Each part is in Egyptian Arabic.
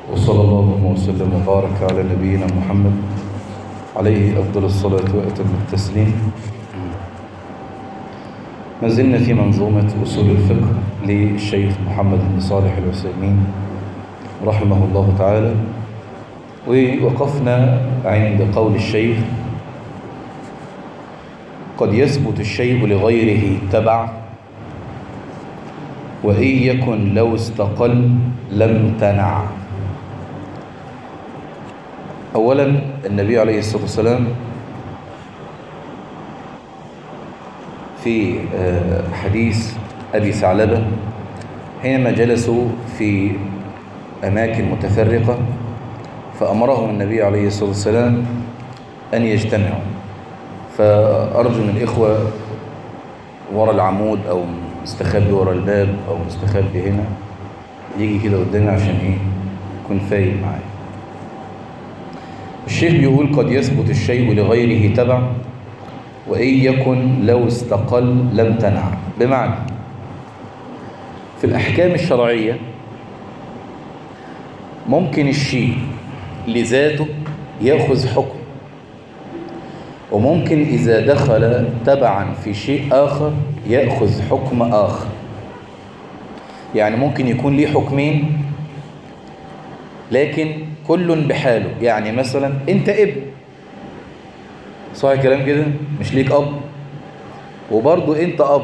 وصلى الله وسلم وبارك على نبينا محمد عليه أفضل الصلاة وأتم التسليم ما زلنا في منظومة أصول الفقه للشيخ محمد بن صالح العثيمين رحمه الله تعالى ووقفنا عند قول الشيخ قد يثبت الشيء لغيره تبع وإن يكن لو استقل لم تنع أولا النبي عليه الصلاة والسلام في حديث أبي ثعلبة حينما جلسوا في أماكن متفرقة فأمرهم النبي عليه الصلاة والسلام أن يجتمعوا فأرجو من الإخوة ورا العمود أو مستخبي ورا الباب أو مستخبي هنا يجي كده قدامي عشان إيه يكون فايق معايا الشيخ بيقول قد يثبت الشيء لغيره تبع وإن يكن لو استقل لم تنع بمعنى في الأحكام الشرعية ممكن الشيء لذاته يأخذ حكم وممكن إذا دخل تبعا في شيء آخر يأخذ حكم آخر يعني ممكن يكون ليه حكمين لكن كل بحاله يعني مثلا انت ابن صح الكلام كده مش ليك اب وبرضه انت اب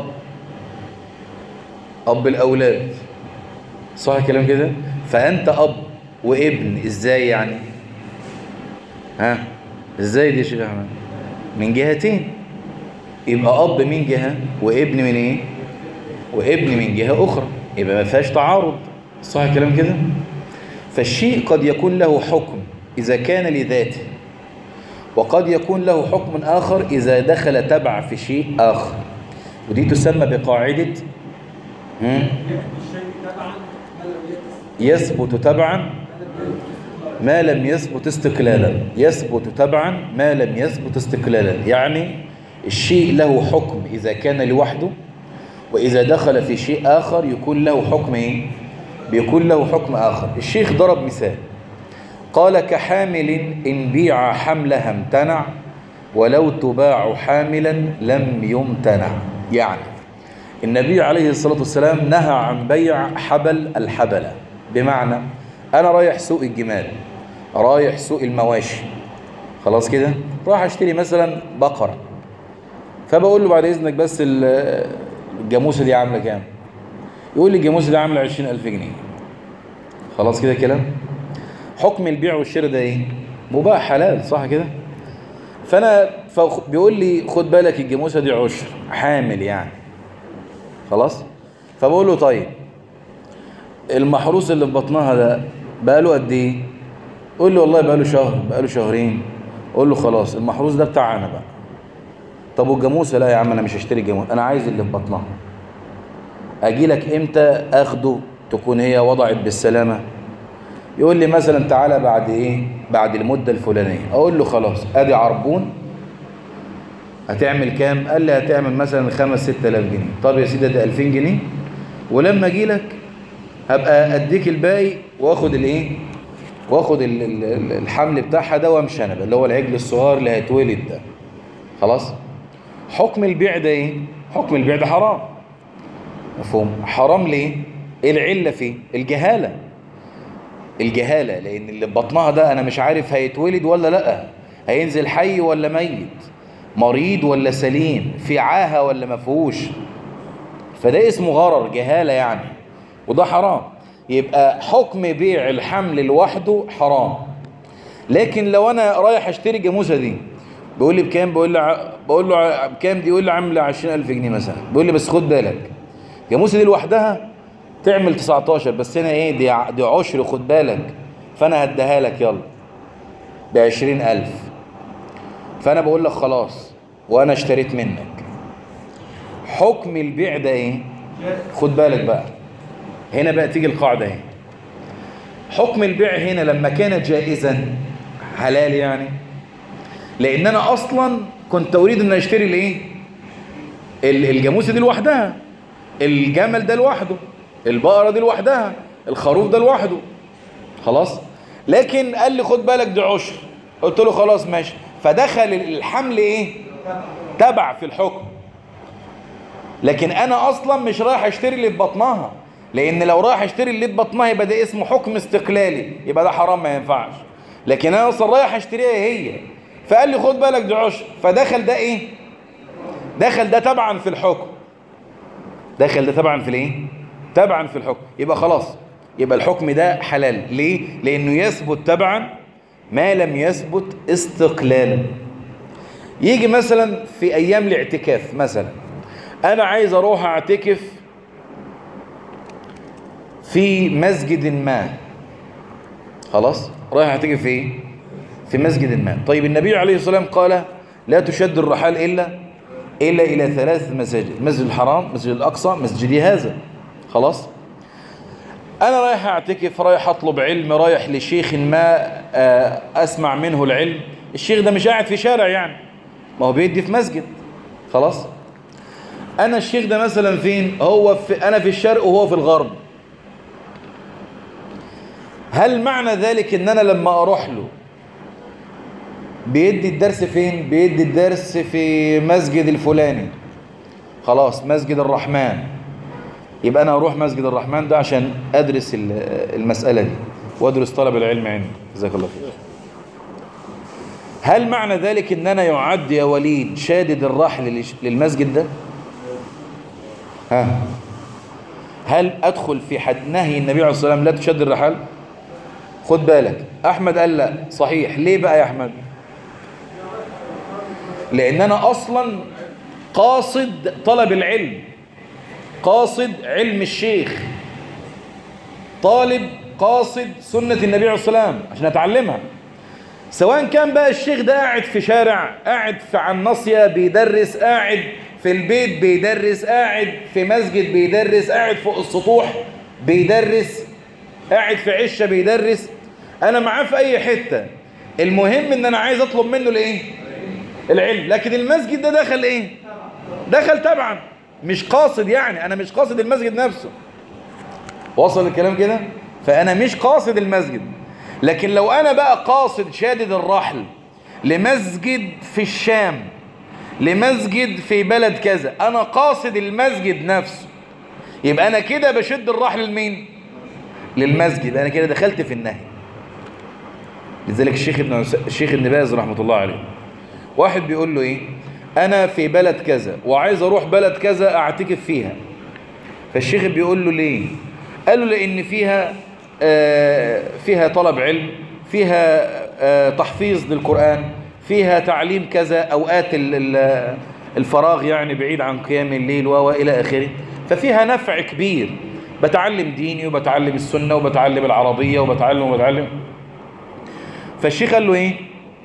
اب الاولاد صح الكلام كده فانت اب وابن ازاي يعني ها ازاي دي يا شيخ احمد من جهتين يبقى اب من جهه وابن من ايه وابن من جهه اخرى يبقى ما فيهاش تعارض صح الكلام كده فالشيء قد يكون له حكم إذا كان لذاته وقد يكون له حكم آخر إذا دخل تبع في شيء آخر ودي تسمى بقاعدة يثبت تبعا ما لم يثبت استقلالا يثبت تبعا ما لم يثبت استقلالا يعني الشيء له حكم إذا كان لوحده وإذا دخل في شيء آخر يكون له حكم إيه؟ بيكون له حكم آخر الشيخ ضرب مثال قال كحامل إن بيع حملها امتنع ولو تباع حاملا لم يمتنع يعني النبي عليه الصلاة والسلام نهى عن بيع حبل الحبلة بمعنى أنا رايح سوق الجمال رايح سوق المواشي خلاص كده راح اشتري مثلا بقرة فبقول له بعد إذنك بس الجاموسة دي عاملة كام يقول لي الجاموسة دي عاملة 20000 جنيه خلاص كده كلام حكم البيع والشراء ده ايه مباح حلال صح كده فانا بيقول لي خد بالك الجاموسه دي عشر حامل يعني خلاص فبقول له طيب المحروس اللي في بطنها ده بقى له قد ايه قول لي والله بقى له شهر بقى له شهرين قول له خلاص المحروس ده بتاعنا بقى طب والجاموسه لا يا عم انا مش هشتري الجاموسه انا عايز اللي في بطنها اجي لك امتى اخده تكون هي وضعت بالسلامة يقول لي مثلا تعالى بعد ايه بعد المدة الفلانية اقول له خلاص ادي عربون هتعمل كام قال لي هتعمل مثلا خمس ست الاف جنيه طب يا سيدي ده الفين جنيه ولما اجي لك هبقى اديك الباقي واخد الايه واخد الحمل بتاعها ده وامشي انا اللي هو العجل الصغير اللي هيتولد ده خلاص حكم البيع ده ايه حكم البيع ده حرام مفهوم حرام ليه ايه العله فيه الجهاله الجهاله لان اللي بطنها ده انا مش عارف هيتولد ولا لا هينزل حي ولا ميت مريض ولا سليم في عاهه ولا ما فيهوش فده اسمه غرر جهاله يعني وده حرام يبقى حكم بيع الحمل لوحده حرام لكن لو انا رايح اشتري جاموسه دي بيقول لي بكام بقول له بقول له بكام دي يقول لي عامله 20000 جنيه مثلا بيقول لي بس خد بالك الجاموسه دي لوحدها تعمل 19 بس هنا ايه دي, دي عشر خد بالك فانا هديها لك يلا ب 20000 فانا بقول لك خلاص وانا اشتريت منك حكم البيع ده ايه خد بالك بقى هنا بقى تيجي القاعده اهي حكم البيع هنا لما كان جائزا حلال يعني لان انا اصلا كنت اريد ان اشتري الايه الجاموسه دي لوحدها الجمل ده لوحده البقرة دي لوحدها الخروف ده لوحده خلاص لكن قال لي خد بالك دي عشر قلت له خلاص ماشي فدخل الحمل ايه تبع في الحكم لكن انا اصلا مش رايح اشتري اللي في بطنها لان لو رايح اشتري اللي في بطنها يبقى ده اسمه حكم استقلالي يبقى ده حرام ما ينفعش لكن انا اصلا رايح اشتريها هي فقال لي خد بالك دي عشر فدخل ده ايه دخل ده تبعا في الحكم دخل ده تبعا في الايه تبعا في الحكم يبقى خلاص يبقى الحكم ده حلال ليه لانه يثبت تبعا ما لم يثبت استقلالا يجي مثلا في ايام الاعتكاف مثلا انا عايز اروح اعتكف في مسجد ما خلاص رايح اعتكف في ايه في مسجد ما طيب النبي عليه الصلاه والسلام قال لا تشد الرحال الا الا الى ثلاث مساجد المسجد الحرام مسجد الاقصى مسجدي هذا خلاص انا رايح اعتكف رايح اطلب علم رايح لشيخ ما اسمع منه العلم الشيخ ده مش قاعد في شارع يعني ما هو بيدي في مسجد خلاص انا الشيخ ده مثلا فين هو في انا في الشرق وهو في الغرب هل معنى ذلك ان انا لما اروح له بيدي الدرس فين بيدي الدرس في مسجد الفلاني خلاص مسجد الرحمن يبقى انا اروح مسجد الرحمن ده عشان ادرس المسألة دي وادرس طلب العلم عندي جزاك الله خير هل معنى ذلك ان انا يعد يا وليد شادد الرحل للمسجد ده ها هل ادخل في حد نهي النبي عليه الصلاه والسلام لا تشد الرحال خد بالك احمد قال لا صحيح ليه بقى يا احمد لان انا اصلا قاصد طلب العلم قاصد علم الشيخ طالب قاصد سنة النبي عليه الصلاة والسلام عشان اتعلمها سواء كان بقى الشيخ ده قاعد في شارع قاعد في عن ناصية بيدرس قاعد في البيت بيدرس قاعد في مسجد بيدرس قاعد فوق السطوح بيدرس قاعد في عشة بيدرس انا معاه في اي حتة المهم ان انا عايز اطلب منه الايه العلم لكن المسجد ده دخل ايه دخل طبعا مش قاصد يعني انا مش قاصد المسجد نفسه وصل الكلام كده فانا مش قاصد المسجد لكن لو انا بقى قاصد شادد الرحل لمسجد في الشام لمسجد في بلد كذا انا قاصد المسجد نفسه يبقى انا كده بشد الرحل لمين للمسجد انا كده دخلت في النهي لذلك الشيخ ابن الشيخ ابن باز رحمه الله عليه واحد بيقول له ايه انا في بلد كذا وعايز اروح بلد كذا اعتكف فيها فالشيخ بيقول له ليه قال له لان فيها آه فيها طلب علم فيها آه تحفيظ للقرآن فيها تعليم كذا اوقات الفراغ يعني بعيد عن قيام الليل والى اخره ففيها نفع كبير بتعلم ديني وبتعلم السنة وبتعلم العربية وبتعلم وبتعلم فالشيخ قال له ايه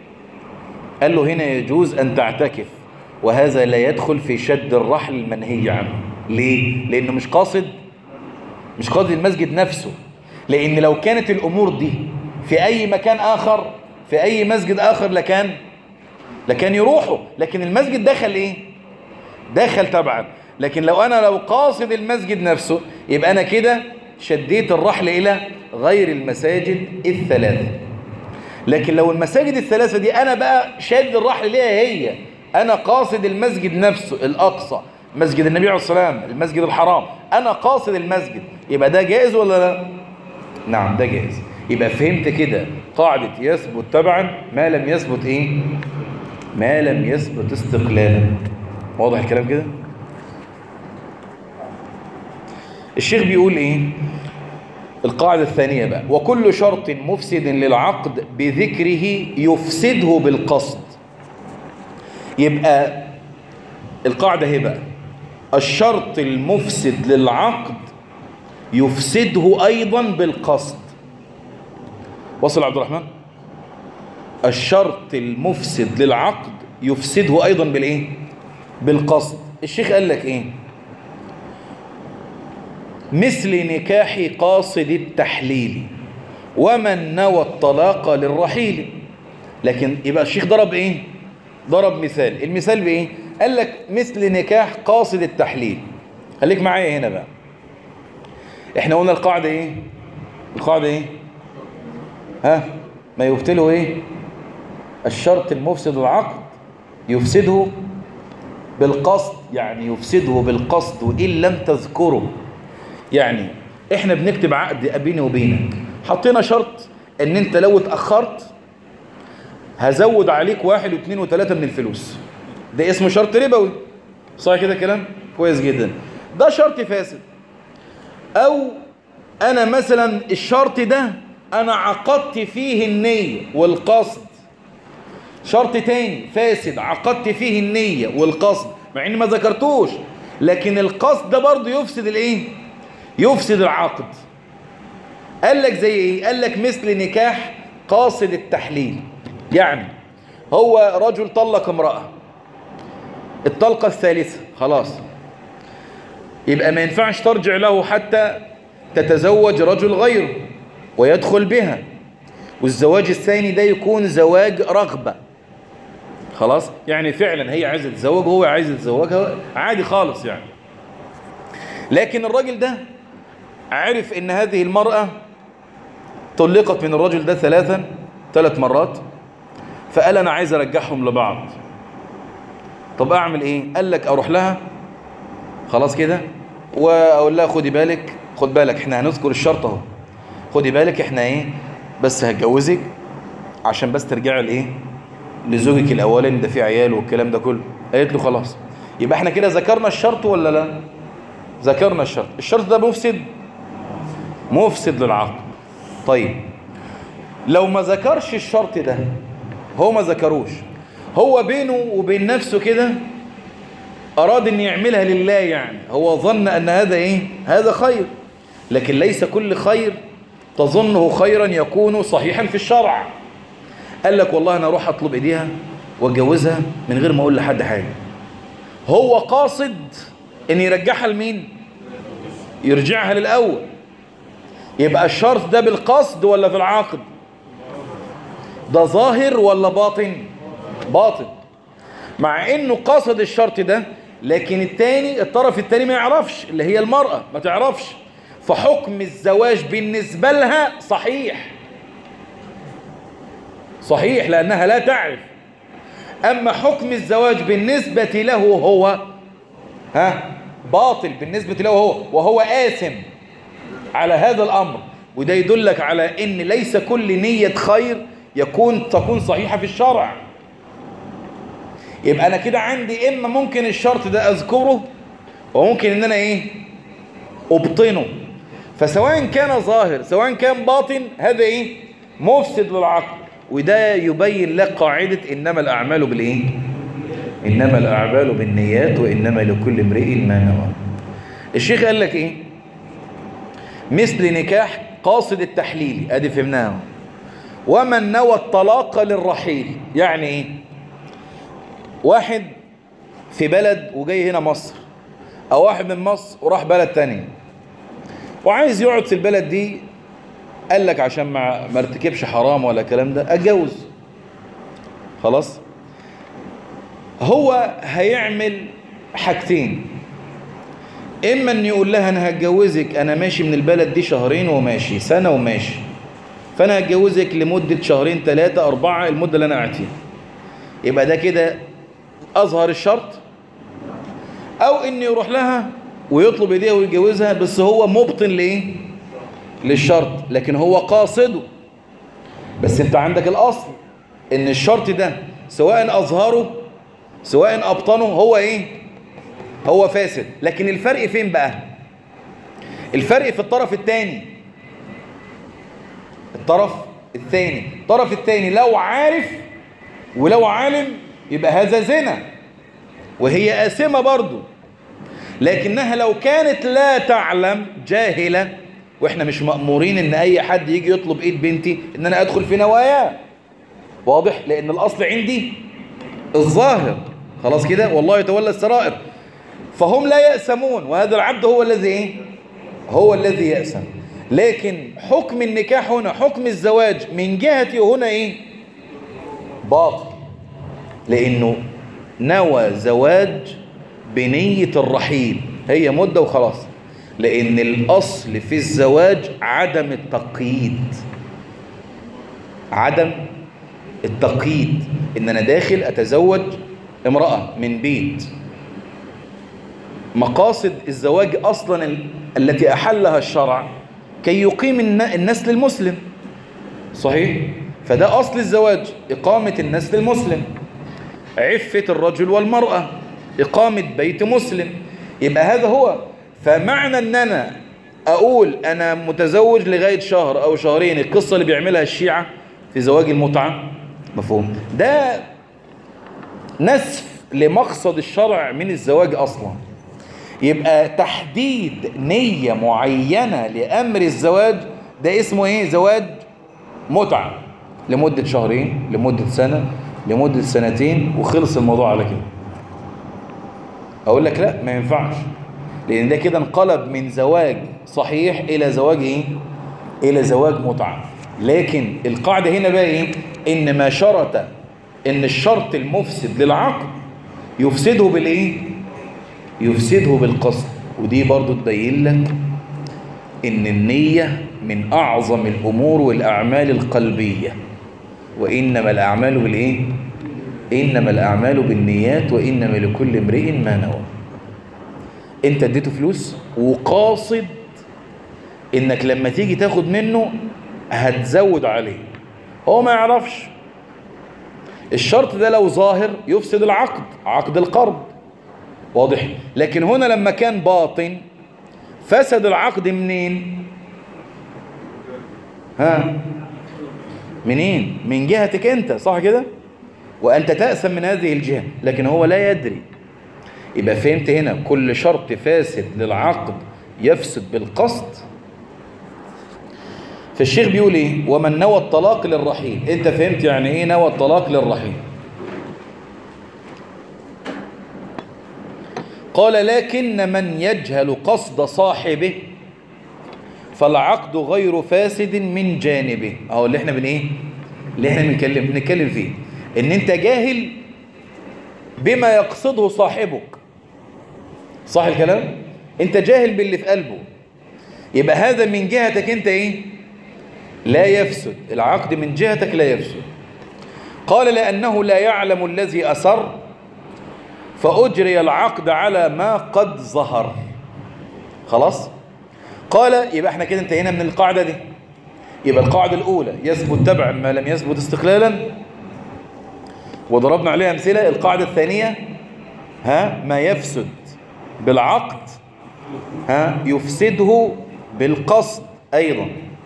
قال له هنا يجوز ان تعتكف وهذا لا يدخل في شد الرحل المنهي عنه ليه لانه مش قاصد مش قاصد المسجد نفسه لان لو كانت الامور دي في اي مكان اخر في اي مسجد اخر لكان لكان يروحوا لكن المسجد دخل ايه دخل طبعا لكن لو انا لو قاصد المسجد نفسه يبقى انا كده شديت الرحل الى غير المساجد الثلاثه لكن لو المساجد الثلاثه دي انا بقى شاد الرحل ليها هي انا قاصد المسجد نفسه الاقصى مسجد النبي عليه الصلاه والسلام المسجد الحرام انا قاصد المسجد يبقى ده جائز ولا لا نعم ده جائز يبقى فهمت كده قاعده يثبت تبعا ما لم يثبت ايه ما لم يثبت استقلالا واضح الكلام كده الشيخ بيقول ايه القاعدة الثانية بقى وكل شرط مفسد للعقد بذكره يفسده بالقصد يبقى القاعدة هي بقى الشرط المفسد للعقد يفسده أيضا بالقصد وصل عبد الرحمن الشرط المفسد للعقد يفسده أيضا بالإيه بالقصد الشيخ قال لك إيه مثل نكاح قاصد التحليل ومن نوى الطلاق للرحيل لكن يبقى الشيخ ضرب ايه ضرب مثال المثال بايه قال لك مثل نكاح قاصد التحليل خليك معايا هنا بقى احنا قلنا القاعدة ايه القاعدة ايه ها ما يبطله ايه الشرط المفسد العقد يفسده بالقصد يعني يفسده بالقصد وإن لم تذكره يعني احنا بنكتب عقد بيني وبينك حطينا شرط ان انت لو اتأخرت هزود عليك واحد واثنين وثلاثة من الفلوس ده اسمه شرط ربوي صح كده كلام كويس جدا ده شرط فاسد او انا مثلا الشرط ده انا عقدت فيه النية والقصد شرط تاني فاسد عقدت فيه النية والقصد مع اني ما ذكرتوش لكن القصد ده برضه يفسد الايه يفسد العقد قال لك زي ايه قال لك مثل نكاح قاصد التحليل يعني هو رجل طلق امرأة الطلقة الثالثة خلاص يبقى ما ينفعش ترجع له حتى تتزوج رجل غيره ويدخل بها والزواج الثاني ده يكون زواج رغبة خلاص يعني فعلا هي عايزة تتزوج وهو عايز يتزوجها عادي خالص يعني لكن الراجل ده عرف ان هذه المرأة طلقت من الرجل ده ثلاثا ثلاث مرات فقال انا عايز ارجعهم لبعض طب اعمل ايه قال لك اروح لها خلاص كده واقول لها خدي بالك خد بالك احنا هنذكر الشرط اهو خدي بالك احنا ايه بس هتجوزك عشان بس ترجعي لايه لزوجك الاولاني ده فيه عيال والكلام ده كله قالت له خلاص يبقى احنا كده ذكرنا الشرط ولا لا ذكرنا الشرط الشرط ده مفسد مفسد للعقد طيب لو ما ذكرش الشرط ده هو ما ذكروش هو بينه وبين نفسه كده أراد أن يعملها لله يعني هو ظن أن هذا إيه هذا خير لكن ليس كل خير تظنه خيرا يكون صحيحا في الشرع قال لك والله أنا أروح أطلب إيديها وأتجوزها من غير ما أقول لحد حاجة هو قاصد أن يرجعها لمين يرجعها للأول يبقى الشرط ده بالقصد ولا في العقد ده ظاهر ولا باطن باطن مع انه قصد الشرط ده لكن التاني الطرف التاني ما يعرفش اللي هي المرأة ما تعرفش فحكم الزواج بالنسبة لها صحيح صحيح لأنها لا تعرف أما حكم الزواج بالنسبة له هو ها باطل بالنسبة له هو وهو آثم على هذا الأمر وده يدلك على أن ليس كل نية خير يكون تكون صحيحة في الشرع يبقى أنا كده عندي إما ممكن الشرط ده أذكره وممكن إن أنا إيه أبطنه فسواء كان ظاهر سواء كان باطن هذا إيه مفسد للعقل وده يبين لك قاعدة إنما الأعمال بالإيه إنما الأعمال بالنيات وإنما لكل امرئ ما نوى الشيخ قال لك إيه مثل نكاح قاصد التحليل ادي فهمناه ومن نوى الطلاق للرحيل يعني ايه واحد في بلد وجاي هنا مصر او واحد من مصر وراح بلد تاني وعايز يقعد في البلد دي قال لك عشان ما ما ارتكبش حرام ولا الكلام ده اتجوز خلاص هو هيعمل حاجتين اما ان يقول لها انا هتجوزك انا ماشي من البلد دي شهرين وماشي سنة وماشي فانا هتجوزك لمدة شهرين ثلاثة اربعة المدة اللي انا قاعد فيها يبقى ده كده اظهر الشرط او ان يروح لها ويطلب ايديها ويتجوزها بس هو مبطن لايه للشرط لكن هو قاصده بس انت عندك الاصل ان الشرط ده سواء اظهره سواء ابطنه هو ايه هو فاسد لكن الفرق فين بقى الفرق في الطرف الثاني الطرف الثاني الطرف الثاني لو عارف ولو عالم يبقى هذا زنا وهي آثمة برضو لكنها لو كانت لا تعلم جاهلة واحنا مش مأمورين ان اي حد يجي يطلب ايد بنتي ان انا ادخل في نواياه واضح لان الاصل عندي الظاهر خلاص كده والله يتولى السرائر فهم لا يأسمون وهذا العبد هو الذي ايه هو الذي يأسم لكن حكم النكاح هنا حكم الزواج من جهتي هنا ايه باطل لانه نوى زواج بنية الرحيل هي مدة وخلاص لان الاصل في الزواج عدم التقييد عدم التقييد ان انا داخل اتزوج امرأة من بيت مقاصد الزواج اصلا ال- التي احلها الشرع كي يقيم الن- النسل المسلم صحيح فده اصل الزواج اقامة النسل المسلم عفة الرجل والمرأة اقامة بيت مسلم يبقى هذا هو فمعنى ان انا اقول انا متزوج لغاية شهر او شهرين القصة اللي بيعملها الشيعة في زواج المتعة مفهوم ده نسف لمقصد الشرع من الزواج اصلا يبقى تحديد نية معينة لأمر الزواج ده اسمه ايه زواج متعة لمدة شهرين لمدة سنة لمدة سنتين وخلص الموضوع على كده اقول لك لا ما ينفعش لان ده كده انقلب من زواج صحيح الى زواج ايه الى زواج متعة لكن القاعدة هنا بقى ايه ان ما شرط ان الشرط المفسد للعقد يفسده بالايه يفسده بالقصد ودي برضو تبين لك ان النية من اعظم الامور والاعمال القلبية وانما الاعمال بالايه انما الاعمال بالنيات وانما لكل امرئ ما نوى انت اديته فلوس وقاصد انك لما تيجي تاخد منه هتزود عليه هو ما يعرفش الشرط ده لو ظاهر يفسد العقد عقد القرض واضح لكن هنا لما كان باطن فسد العقد منين ها منين من جهتك انت صح كده وانت تأثم من هذه الجهة لكن هو لا يدري يبقى فهمت هنا كل شرط فاسد للعقد يفسد بالقصد فالشيخ بيقول ايه ومن نوى الطلاق للرحيل انت فهمت يعني ايه نوى الطلاق للرحيل قال لكن من يجهل قصد صاحبه فالعقد غير فاسد من جانبه اهو اللي احنا بن ايه اللي احنا بنتكلم بنتكلم فيه ان انت جاهل بما يقصده صاحبك صح الكلام انت جاهل باللي في قلبه يبقى هذا من جهتك انت ايه لا يفسد العقد من جهتك لا يفسد قال لأنه لا يعلم الذي أسر فأجري العقد على ما قد ظهر خلاص قال يبقى احنا كده انتهينا من القاعدة دي يبقى القاعدة الأولى يثبت تبعا ما لم يثبت استقلالا وضربنا عليها أمثلة القاعدة الثانية ها ما يفسد بالعقد ها يفسده بالقصد أيضا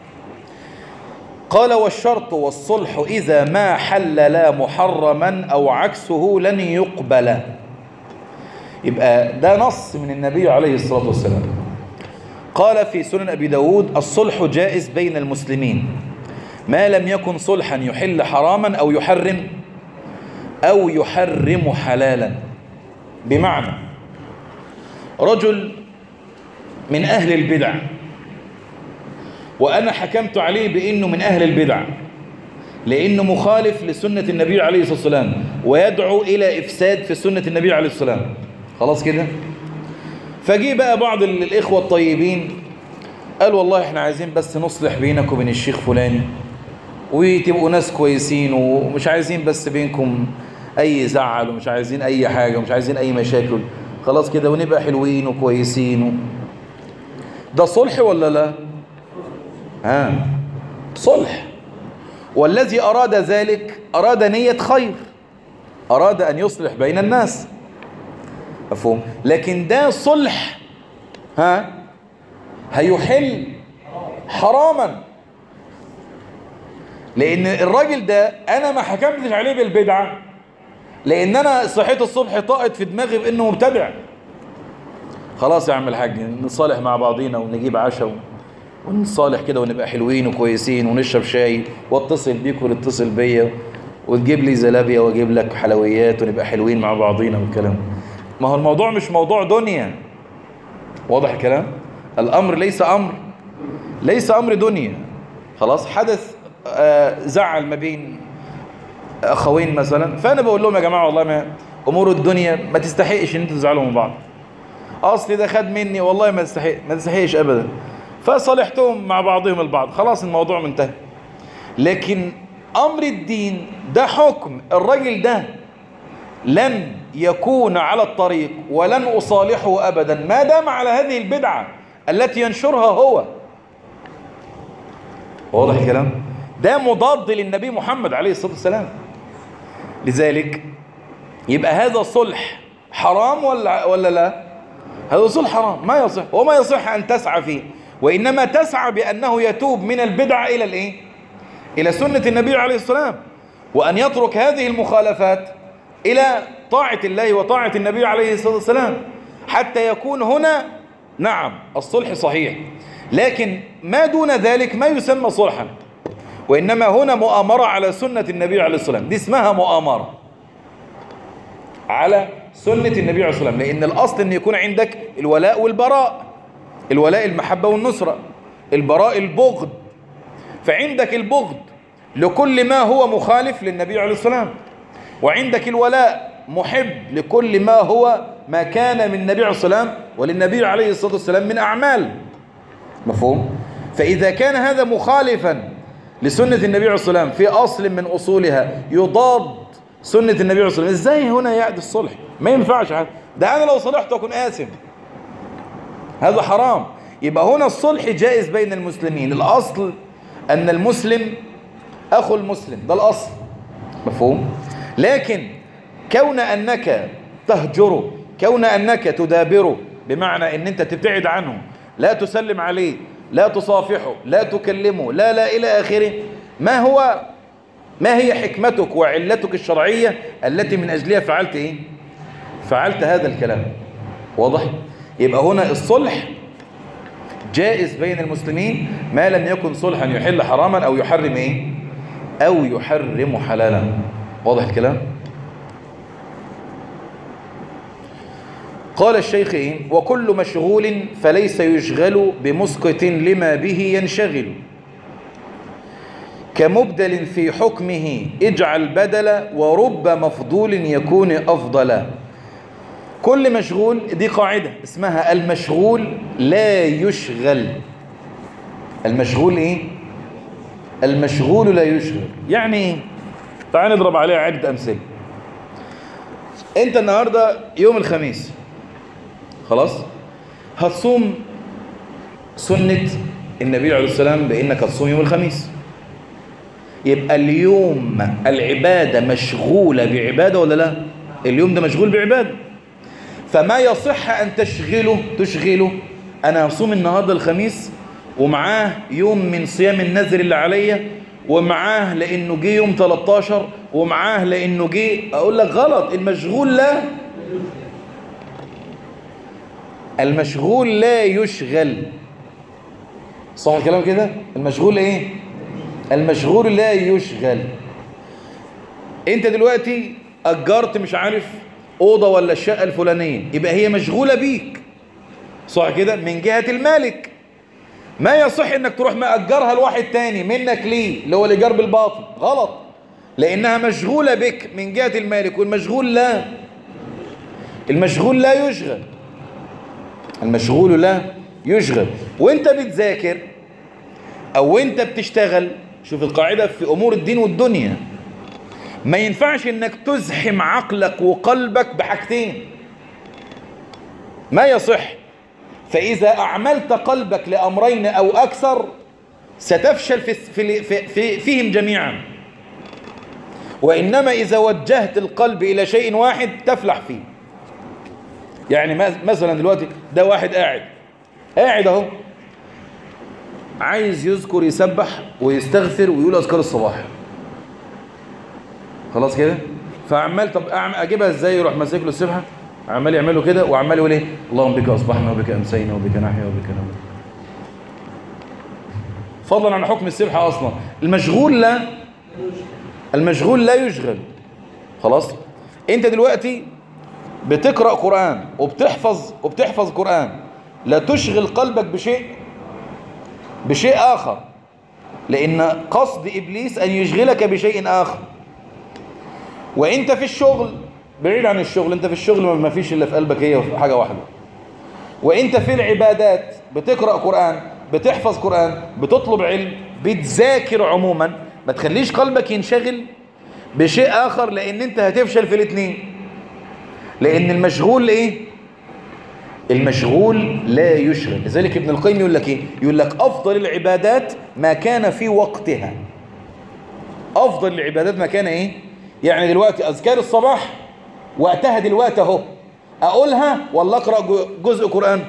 قال والشرط والصلح إذا ما حلل محرما أو عكسه لن يقبل يبقى ده نص من النبي عليه الصلاة والسلام قال في سنن أبي داود الصلح جائز بين المسلمين ما لم يكن صلحا يحل حراما أو يحرم أو يحرم حلالا بمعنى رجل من أهل البدع وأنا حكمت عليه بأنه من أهل البدع لأنه مخالف لسنة النبي عليه الصلاة والسلام ويدعو إلى إفساد في سنة النبي عليه الصلاة والسلام خلاص كده فجي بقى بعض الإخوة الطيبين قال والله احنا عايزين بس نصلح بينك وبين الشيخ فلاني وتبقوا ناس كويسين ومش عايزين بس بينكم أي زعل ومش عايزين أي حاجة ومش عايزين أي مشاكل خلاص كده ونبقى حلوين وكويسين و... ده صلح ولا لا ها صلح والذي أراد ذلك أراد نية خير أراد أن يصلح بين الناس مفهوم لكن ده صلح ها هيحل حراما لأن الراجل ده أنا ما حكمتش عليه بالبدعة لأن أنا صحيت الصبح طاقت في دماغي بأنه مبتدع خلاص يا عم الحاج نصالح مع بعضينا ونجيب عشاء ونصالح كده ونبقى حلوين وكويسين ونشرب شاي واتصل بيك ونتصل بيا وتجيب لي زلابيا واجيب لك حلويات ونبقى حلوين مع بعضينا والكلام ما هو الموضوع مش موضوع دنيا واضح الكلام الامر ليس امر ليس امر دنيا خلاص حدث آه زعل ما بين اخوين مثلا فانا بقول لهم يا جماعه والله ما امور الدنيا ما تستحقش ان انتوا تزعلوا من بعض اصلي ده خد مني والله ما تستحق ما تستحقش ابدا فصالحتهم مع بعضهم البعض خلاص الموضوع منتهي لكن أمر الدين ده حكم الرجل ده لن يكون على الطريق ولن أصالحه أبدا ما دام على هذه البدعة التي ينشرها هو واضح الكلام ده مضاد للنبي محمد عليه الصلاة والسلام لذلك يبقى هذا صلح حرام ولا ولا لا هذا صلح حرام ما يصح وما يصح أن تسعى فيه وإنما تسعى بأنه يتوب من البدعة إلى الإيه إلى سنة النبي عليه السلام وأن يترك هذه المخالفات إلى طاعة الله وطاعة النبي عليه الصلاة والسلام حتى يكون هنا نعم الصلح صحيح لكن ما دون ذلك ما يسمى صلحا وإنما هنا مؤامرة على سنة النبي عليه الصلاة والسلام دي اسمها مؤامرة على سنة النبي عليه الصلاة والسلام لأن الأصل أن يكون عندك الولاء والبراء الولاء المحبة والنصرة البراء البغض فعندك البغض لكل ما هو مخالف للنبي عليه الصلاة والسلام وعندك الولاء محب لكل ما هو ما كان من النبي عليه الصلاة والسلام وللنبي عليه الصلاة والسلام من أعمال مفهوم؟ فإذا كان هذا مخالفا لسنة النبي عليه الصلاة والسلام في أصل من أصولها يضاد سنة النبي عليه الصلاة والسلام إزاي هنا يعد الصلح ما ينفعش هذا ده أنا لو صلحت أكون آثم هذا حرام يبقى هنا الصلح جائز بين المسلمين الأصل أن المسلم أخو المسلم ده الأصل مفهوم لكن كون أنك تهجره كون أنك تدابره بمعنى أن أنت تبتعد عنه لا تسلم عليه لا تصافحه لا تكلمه لا لا إلى آخره ما هو ما هي حكمتك وعلتك الشرعية التي من أجلها فعلت إيه فعلت هذا الكلام واضح يبقى هنا الصلح جائز بين المسلمين ما لم يكن صلحا يحل حراما أو يحرم إيه أو يحرم حلالا واضح الكلام قال الشيخ إيه؟ وكل مشغول فليس يشغل بمسقط لما به ينشغل كمبدل في حكمه اجعل بدلا ورب مفضول يكون أفضلا كل مشغول دي قاعدة اسمها المشغول لا يشغل المشغول ايه المشغول لا يشغل يعني ايه تعال نضرب عليها عدة أمثلة انت النهاردة يوم الخميس خلاص هتصوم سنة النبي عليه السلام بأنك هتصوم يوم الخميس يبقى اليوم العبادة مشغولة بعبادة ولا لا اليوم ده مشغول بعبادة فما يصح أن تشغله تشغله أنا هصوم النهاردة الخميس ومعاه يوم من صيام النذر اللي عليا ومعاه لأنه جه يوم 13 ومعاه لأنه جه أقول لك غلط المشغول لا المشغول لا يشغل صح الكلام كده المشغول ايه المشغول لا يشغل انت دلوقتي اجرت مش عارف اوضه ولا الشقه الفلانيه يبقى هي مشغوله بيك صح كده من جهه المالك ما يصح انك تروح مأجرها لواحد تاني منك ليه اللي هو الايجار بالباطل غلط لانها مشغوله بك من جهه المالك والمشغول لا المشغول لا يشغل المشغول لا يشغل وانت بتذاكر او انت بتشتغل شوف القاعدة في امور الدين والدنيا ما ينفعش انك تزحم عقلك وقلبك بحاجتين ما يصح فاذا اعملت قلبك لامرين او اكثر ستفشل في, في, في, في فيهم جميعا وانما اذا وجهت القلب الى شيء واحد تفلح فيه يعني مثلا دلوقتي ده واحد قاعد قاعد اهو عايز يذكر يسبح ويستغفر ويقول اذكار الصباح خلاص كده فعمال طب اجيبها ازاي يروح ماسك له السبحه عمال يعمله كده وعمال يقول ايه اللهم بك اصبحنا وبك امسينا وبك نحيا وبك نموت فضلا عن حكم السبحه اصلا المشغول لا المشغول لا يشغل خلاص انت دلوقتي بتقرأ قرآن وبتحفظ وبتحفظ قرآن لا تشغل قلبك بشيء بشيء آخر لأن قصد إبليس أن يشغلك بشيء آخر وإنت في الشغل بعيد عن الشغل أنت في الشغل ما فيش إلا في قلبك هي حاجة واحدة وإنت في العبادات بتقرأ قرآن بتحفظ قرآن بتطلب علم بتذاكر عموما ما تخليش قلبك ينشغل بشيء آخر لأن أنت هتفشل في الاثنين لأن المشغول إيه المشغول لا يشغل لذلك ابن القيم يقول لك إيه يقول لك أفضل العبادات ما كان في وقتها أفضل العبادات ما كان إيه يعني دلوقتي أذكار الصباح وقتها دلوقتي أهو أقولها ولا أقرأ جزء قرآن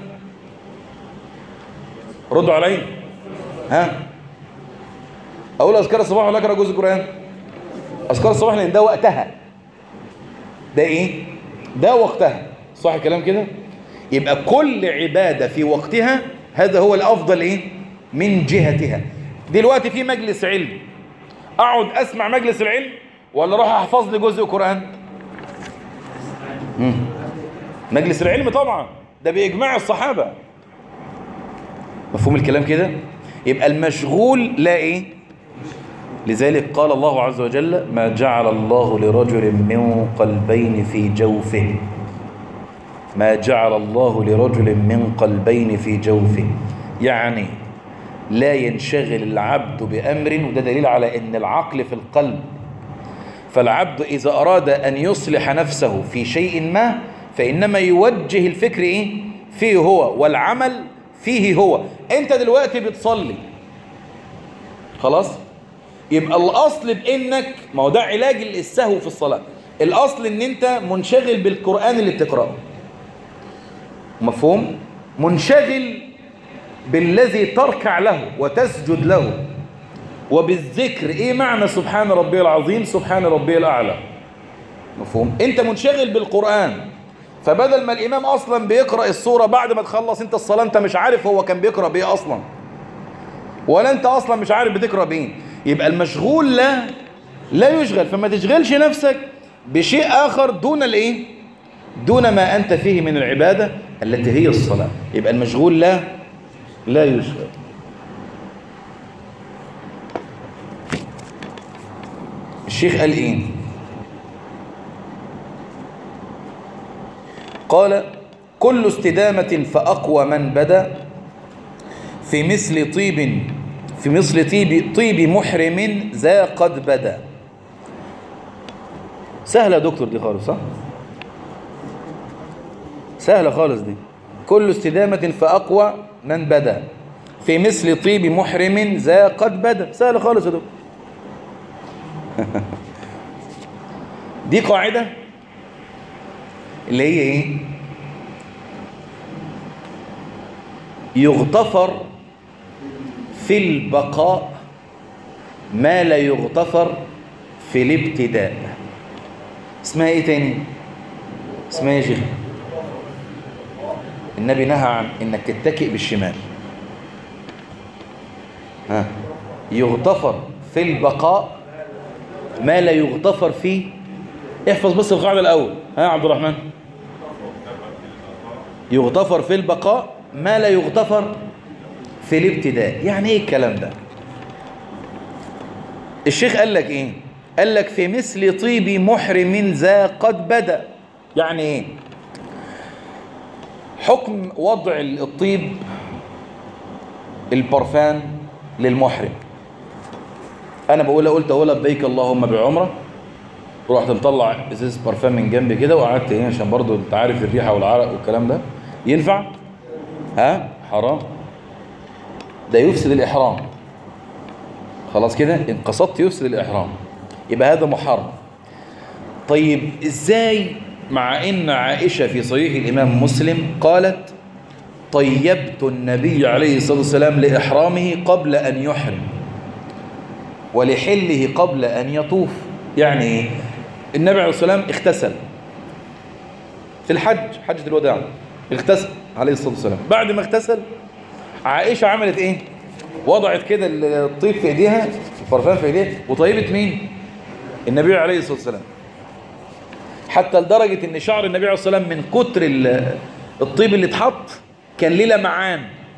ردوا علي ها أقول أذكار الصباح ولا أقرأ جزء قرآن أذكار الصباح لأن ده وقتها ده إيه ده وقتها صح الكلام كده يبقى كل عبادة في وقتها هذا هو الأفضل إيه من جهتها دلوقتي في مجلس علم أقعد أسمع مجلس العلم ولا أروح أحفظ لي جزء قرآن مم. مجلس العلم طبعا ده بإجماع الصحابة مفهوم الكلام كده يبقى المشغول لا إيه لذلك قال الله عز وجل ما جعل الله لرجل من قلبين في جوفه ما جعل الله لرجل من قلبين في جوفه يعني لا ينشغل العبد بأمر وده دليل على أن العقل في القلب فالعبد إذا أراد أن يصلح نفسه في شيء ما فإنما يوجه الفكر إيه؟ فيه هو والعمل فيه هو أنت دلوقتي بتصلي خلاص يبقى الأصل بإنك ما هو ده علاج السهو في الصلاة الأصل إن أنت منشغل بالقرآن اللي بتقرأه مفهوم منشغل بالذي تركع له وتسجد له وبالذكر ايه معنى سبحان ربي العظيم سبحان ربي الاعلى مفهوم انت منشغل بالقرآن فبدل ما الامام اصلا بيقرأ السورة بعد ما تخلص انت الصلاة انت مش عارف هو كان بيقرأ بايه اصلا ولا انت اصلا مش عارف بتقرأ بايه يبقى المشغول لا لا يشغل فما تشغلش نفسك بشيء اخر دون الايه دون ما انت فيه من العبادة التي هي الصلاة يبقى المشغول لا لا يشغل الشيخ قال ايه قال كل استدامة فأقوى من بدا في مثل طيب في مثل طيب طيب محرم ذا قد بدا سهلة يا دكتور دي خالص صح سهلة خالص دي كل استدامة فأقوى من بدا في مثل طيب محرم ذا قد بدا سهلة خالص يا دكتور دي قاعدة اللي هي ايه يغتفر في البقاء ما لا يغتفر في الابتداء اسمها ايه تاني اسمها ايه يا شيخ النبي نهى عن انك تتكئ بالشمال ها يغتفر في البقاء ما لا يغتفر فيه احفظ بس القاعدة الأول ها يا عبد الرحمن يغتفر في البقاء ما لا يغتفر في الابتداء يعني ايه الكلام ده الشيخ قال لك ايه قال لك في مثل طيب محرم ذا قد بدا يعني ايه حكم وضع الطيب البرفان للمحرم انا بقول قلت اقول لبيك اللهم بعمره ورحت مطلع ازاز برفان من جنبي كده وقعدت هنا عشان برضو انت عارف الريحه والعرق والكلام ده ينفع ها حرام ده يفسد الاحرام خلاص كده ان قصدت يفسد الاحرام يبقى هذا محرم طيب ازاي مع ان عائشه في صحيح الامام مسلم قالت طيبت النبي عليه الصلاه والسلام لاحرامه قبل ان يحرم ولحله قبل أن يطوف يعني ايه النبي عليه الصلاة والسلام اغتسل في الحج حجة الوداع اغتسل عليه الصلاة والسلام بعد ما اغتسل عائشة عملت ايه وضعت كده الطيب في ايديها البرفان في ايديها وطيبت مين النبي عليه الصلاة والسلام حتى لدرجة ان شعر النبي عليه الصلاة والسلام من كتر الطيب اللي اتحط كان ليه لمعان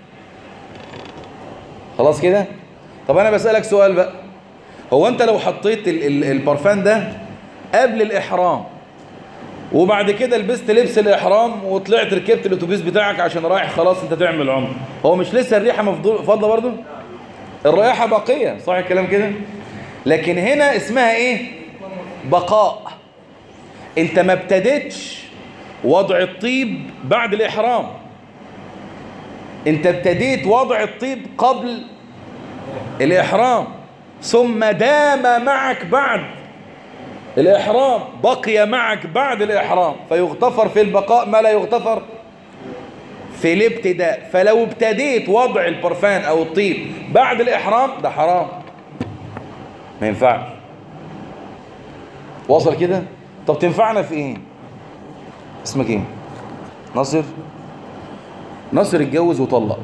خلاص كده طب انا بسألك سؤال بقى هو انت لو حطيت البرفان ده قبل الاحرام وبعد كده لبست لبس الاحرام وطلعت ركبت الاتوبيس بتاعك عشان رايح خلاص انت تعمل عمره هو مش لسه الريحه فاضله برضه الرائحه باقيه صح الكلام كده لكن هنا اسمها ايه بقاء انت ما ابتدتش وضع الطيب بعد الاحرام انت ابتديت وضع الطيب قبل الاحرام ثم دام معك بعد الإحرام بقي معك بعد الإحرام فيغتفر في البقاء ما لا يغتفر في الابتداء فلو ابتديت وضع البرفان أو الطيب بعد الإحرام ده حرام ما ينفعش وصل كده طب تنفعنا في ايه اسمك ايه ناصر ناصر اتجوز وطلق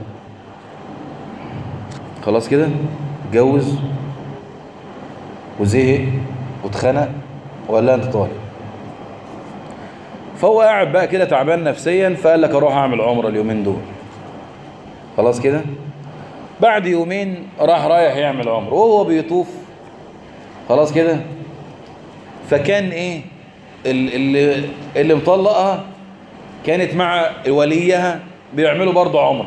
خلاص كده اتجوز وزهق واتخنق وقال لها انت طالق فهو قاعد بقى كده تعبان نفسيا فقال لك اروح اعمل عمره اليومين دول خلاص كده بعد يومين راح رايح يعمل عمره وهو بيطوف خلاص كده فكان ايه اللي اللي مطلقها كانت مع وليها بيعملوا برضه عمره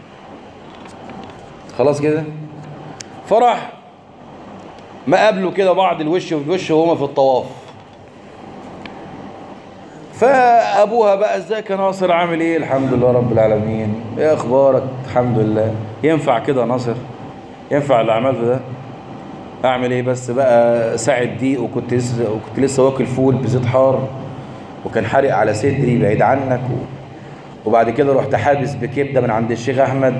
خلاص كده فراح ما قابلوا كده بعض الوش في الوش وهما في الطواف فابوها بقى ازيك يا ناصر عامل ايه الحمد لله رب العالمين ايه اخبارك الحمد لله ينفع كده يا ناصر ينفع اللي عملته ده اعمل ايه بس بقى ساعة دي وكنت لسه وكنت لسه واكل فول بزيت حار وكان حارق على صدري بعيد عنك و... وبعد كده رحت حابس بكبده من عند الشيخ احمد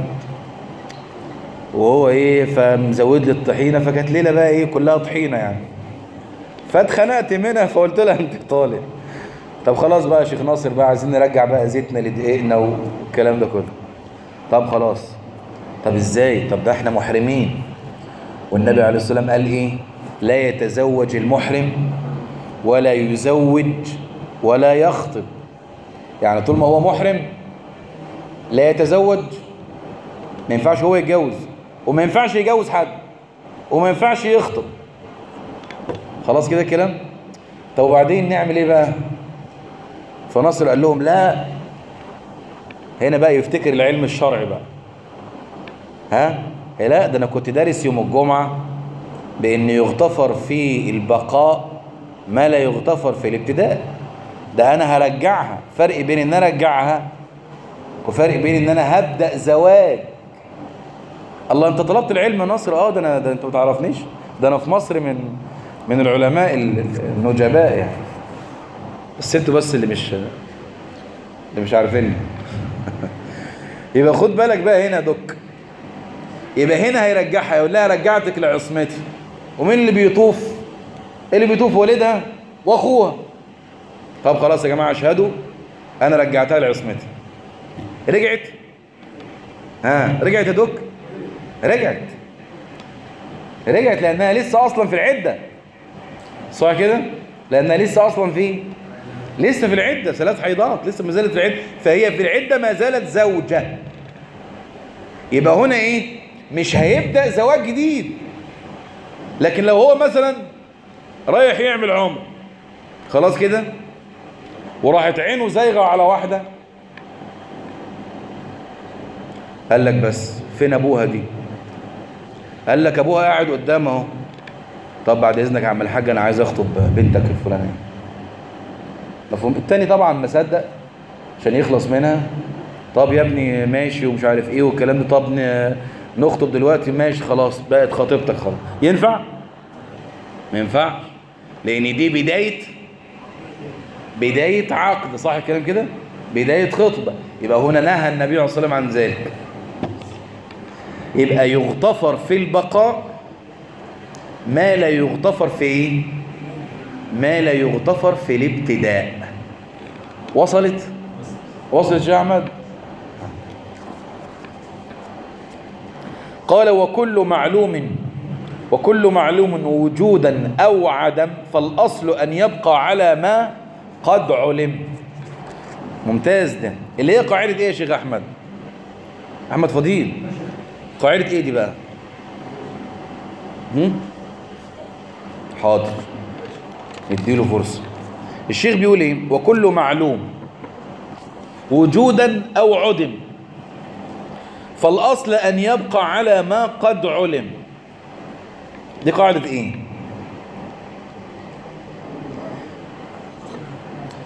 وهو ايه فمزود لي الطحينه فكانت ليله بقى ايه كلها طحينه يعني فاتخنقت منها فقلت لها انت طالق طب خلاص بقى يا شيخ ناصر بقى عايزين نرجع بقى زيتنا لدقيقنا والكلام ده كله طب خلاص طب ازاي طب ده احنا محرمين والنبي عليه الصلاه والسلام قال ايه لا يتزوج المحرم ولا يزوج ولا يخطب يعني طول ما هو محرم لا يتزوج ما ينفعش هو يتجوز وما ينفعش يجوز حد وما ينفعش يخطب خلاص كده الكلام طب وبعدين نعمل ايه بقى فنصر قال لهم لا هنا بقى يفتكر العلم الشرعي بقى ها لا ده انا كنت دارس يوم الجمعة بان يغتفر في البقاء ما لا يغتفر في الابتداء ده انا هرجعها فرق بين ان انا ارجعها وفرق بين ان انا هبدأ زواج الله انت طلبت العلم يا ناصر اه ده انا ده انت ما تعرفنيش ده انا في مصر من من العلماء النجباء يعني بس انتوا بس اللي مش اللي مش عارفيني يبقى خد بالك بقى هنا دك يبقى هنا هيرجعها يقول لها رجعتك لعصمتي ومين اللي بيطوف اللي بيطوف والدها واخوها طب خلاص يا جماعه اشهدوا انا رجعتها لعصمتي رجعت ها رجعت يا دك رجعت رجعت لانها لسه اصلا في العده صح كده لانها لسه اصلا في لسه في العده ثلاث حيضات لسه ما زالت في العده فهي في العده ما زالت زوجه يبقى هنا ايه مش هيبدا زواج جديد لكن لو هو مثلا رايح يعمل عمر خلاص كده وراحت عينه زايغه على واحده قال لك بس فين ابوها دي قال لك ابوها قاعد قدام اهو طب بعد اذنك يا عم الحاج انا عايز اخطب بنتك الفلانيه مفهوم التاني طبعا مصدق عشان يخلص منها طب يا ابني ماشي ومش عارف ايه والكلام ده طب نخطب دلوقتي ماشي خلاص بقت خطيبتك خلاص ينفع ما ينفعش لان دي بدايه بدايه عقد صح الكلام كده بدايه خطبه يبقى هنا نهى النبي عليه الصلاه والسلام عن ذلك يبقى يغتفر في البقاء ما لا يغتفر في ايه ما لا يغتفر في الابتداء وصلت وصلت يا احمد قال وكل معلوم وكل معلوم وجودا او عدم فالاصل ان يبقى على ما قد علم ممتاز ده اللي هي قاعده ايه يا شيخ احمد احمد فضيل قاعدة ايه دي بقى هم؟ حاضر نديله فرصة الشيخ بيقول ايه وكل معلوم وجودا او عدم فالاصل ان يبقى على ما قد علم دي قاعدة ايه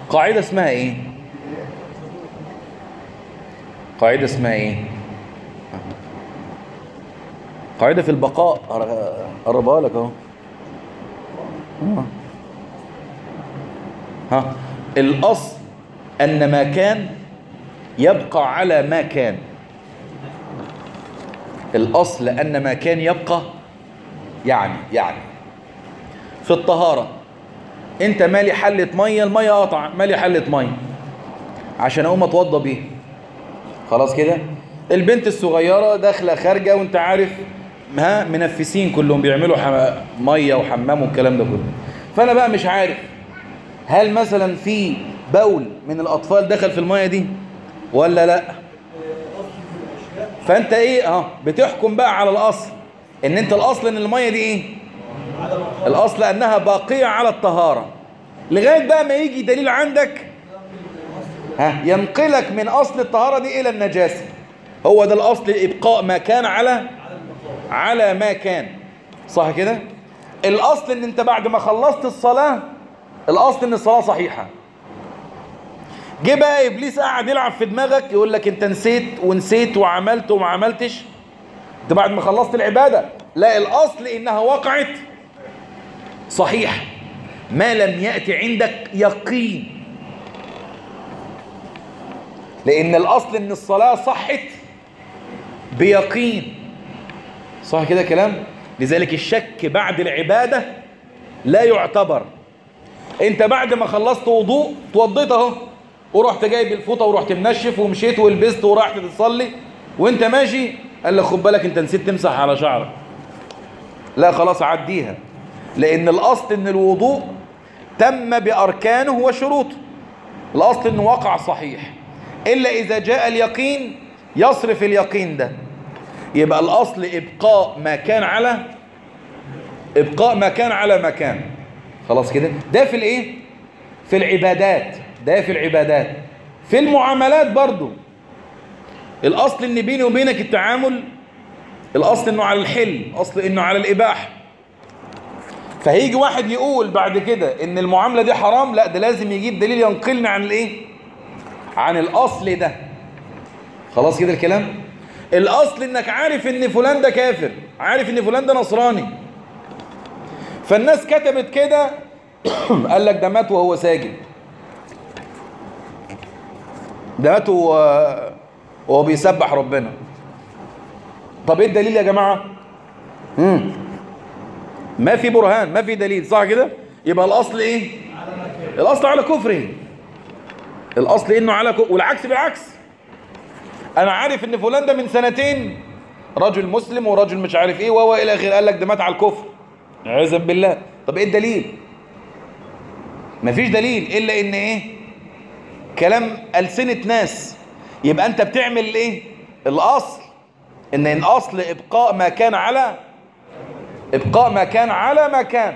قاعدة اسمها ايه قاعدة اسمها ايه قاعدة في البقاء قربها لك اهو آه. ها الأصل أن ما كان يبقى على ما كان الأصل أن ما كان يبقى يعني يعني في الطهارة انت مالي حلة مية المية قطع مالي حلة مية عشان اقوم اتوضى بيها خلاص كده البنت الصغيرة داخلة خارجة وانت عارف ها منفسين كلهم بيعملوا حم... مية وحمام والكلام ده كله فانا بقى مش عارف هل مثلا في بول من الاطفال دخل في المية دي ولا لا فانت ايه اه بتحكم بقى على الاصل ان انت الاصل ان المية دي ايه الاصل انها باقية على الطهارة لغاية بقى ما يجي دليل عندك ها ينقلك من اصل الطهارة دي الى النجاسة هو ده الاصل ابقاء ما كان على على ما كان صح كده الاصل ان انت بعد ما خلصت الصلاة الاصل ان الصلاة صحيحة جه بقى ابليس قاعد يلعب في دماغك يقول لك انت نسيت ونسيت وعملت وما عملتش انت بعد ما خلصت العبادة لا الاصل انها وقعت صحيح ما لم يأتي عندك يقين لان الاصل ان الصلاة صحت بيقين صح كده كلام لذلك الشك بعد العبادة لا يعتبر انت بعد ما خلصت وضوء توضيت اهو ورحت جايب الفوطه ورحت منشف ومشيت ولبست ورحت تصلي وانت ماشي قال لك خد بالك انت نسيت تمسح على شعرك لا خلاص عديها لان الاصل ان الوضوء تم باركانه وشروطه الاصل انه وقع صحيح الا اذا جاء اليقين يصرف اليقين ده يبقى الاصل ابقاء ما كان على ابقاء ما كان على مكان خلاص كده ده في الايه في العبادات ده في العبادات في المعاملات برضو الاصل ان بيني وبينك التعامل الاصل انه على الحل اصل انه على الاباحه فهيجي واحد يقول بعد كده ان المعامله دي حرام لا ده لازم يجيب دليل ينقلني عن الايه عن الاصل ده خلاص كده الكلام الاصل انك عارف ان فلان ده كافر عارف ان فلان ده نصراني فالناس كتبت كده قال لك ده مات وهو ساجد ده مات وهو وهو بيسبح ربنا طب ايه الدليل يا جماعه امم ما في برهان ما في دليل صح كده يبقى الاصل ايه الاصل على كفره الاصل انه على كفر والعكس بالعكس انا عارف ان فلان ده من سنتين رجل مسلم ورجل مش عارف ايه وهو الى اخره قال لك ده مات على الكفر عياذا بالله طب ايه الدليل مفيش دليل الا ان ايه كلام ألسنة ناس يبقى انت بتعمل ايه الاصل ان الاصل ابقاء ما كان على ابقاء ما كان على ما كان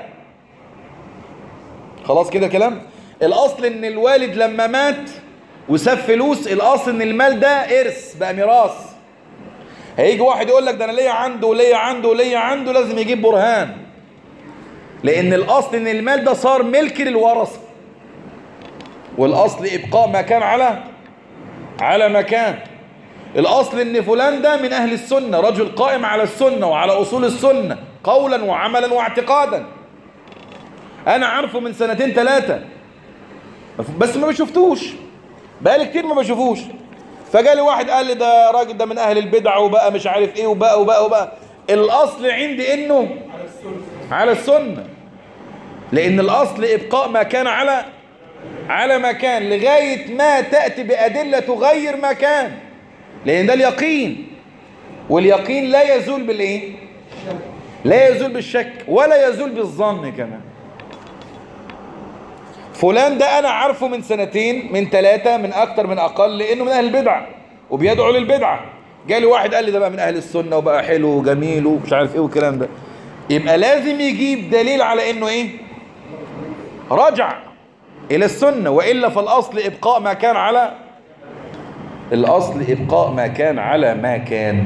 خلاص كده كلام الاصل ان الوالد لما مات وساب فلوس الاصل ان المال ده ارث بقى ميراث هيجي واحد يقول لك ده انا ليا عنده وليا عنده وليا عنده لازم يجيب برهان لان الاصل ان المال ده صار ملك للورثه والاصل ابقاء ما كان على على مكان الاصل ان فلان ده من اهل السنه رجل قائم على السنه وعلى اصول السنه قولا وعملا واعتقادا انا عارفه من سنتين ثلاثه بس ما بشوفتوش بقالي كتير ما بشوفوش فجالي واحد قال لي ده راجل ده من اهل البدع وبقى مش عارف ايه وبقى وبقى وبقى الاصل عندي انه على السنه لان الاصل ابقاء ما كان على على ما كان لغايه ما تاتي بادله تغير ما كان لان ده اليقين واليقين لا يزول بالايه لا يزول بالشك ولا يزول بالظن كمان فلان ده انا عارفه من سنتين من ثلاثة من اكتر من اقل لانه من اهل البدع وبيدعو للبدعة جالي واحد قال لي ده بقى من اهل السنة وبقى حلو وجميل ومش عارف ايه والكلام ده يبقى لازم يجيب دليل على انه ايه رجع الى السنة والا فالاصل ابقاء ما كان على الاصل ابقاء ما كان على ما كان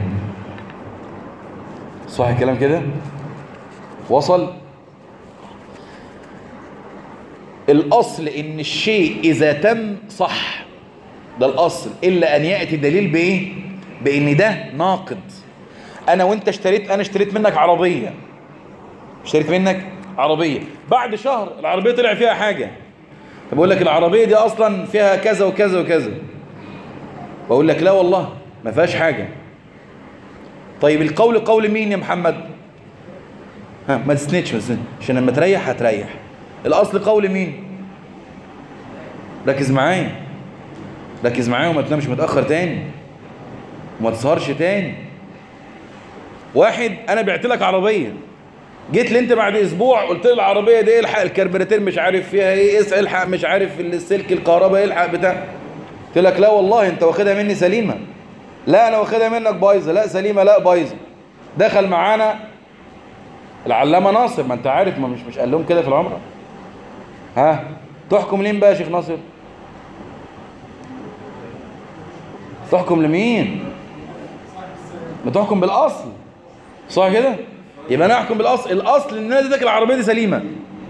صح الكلام كده وصل الأصل إن الشيء إذا تم صح ده الأصل إلا أن يأتي دليل بإيه بإن ده ناقض أنا وأنت اشتريت أنا اشتريت منك عربية اشتريت منك عربية بعد شهر العربية طلع فيها حاجة فبقول لك العربية دي أصلا فيها كذا وكذا وكذا بقول لك لا والله ما فيهاش حاجة طيب القول قول مين يا محمد ها ما تسندش ما تسندش عشان لما تريح هتريح الاصل قول مين ركز معايا ركز معايا وما تنامش متاخر تاني وما تسهرش تاني واحد انا بعت لك عربيه جيت لي انت بعد اسبوع قلت لي العربيه دي الحق الكربراتير مش عارف فيها ايه اسال الحق مش عارف السلك الكهرباء الحق بتاع قلت لك لا والله انت واخدها مني سليمه لا انا واخدها منك بايظه لا سليمه لا بايظه دخل معانا العلامه ناصر ما انت عارف ما مش مش قال لهم كده في العمره ها تحكم لين بقى يا شيخ ناصر تحكم لمين ما تحكم بالاصل صح كده يبقى انا احكم بالاصل الاصل ان انا اديتك العربيه دي سليمه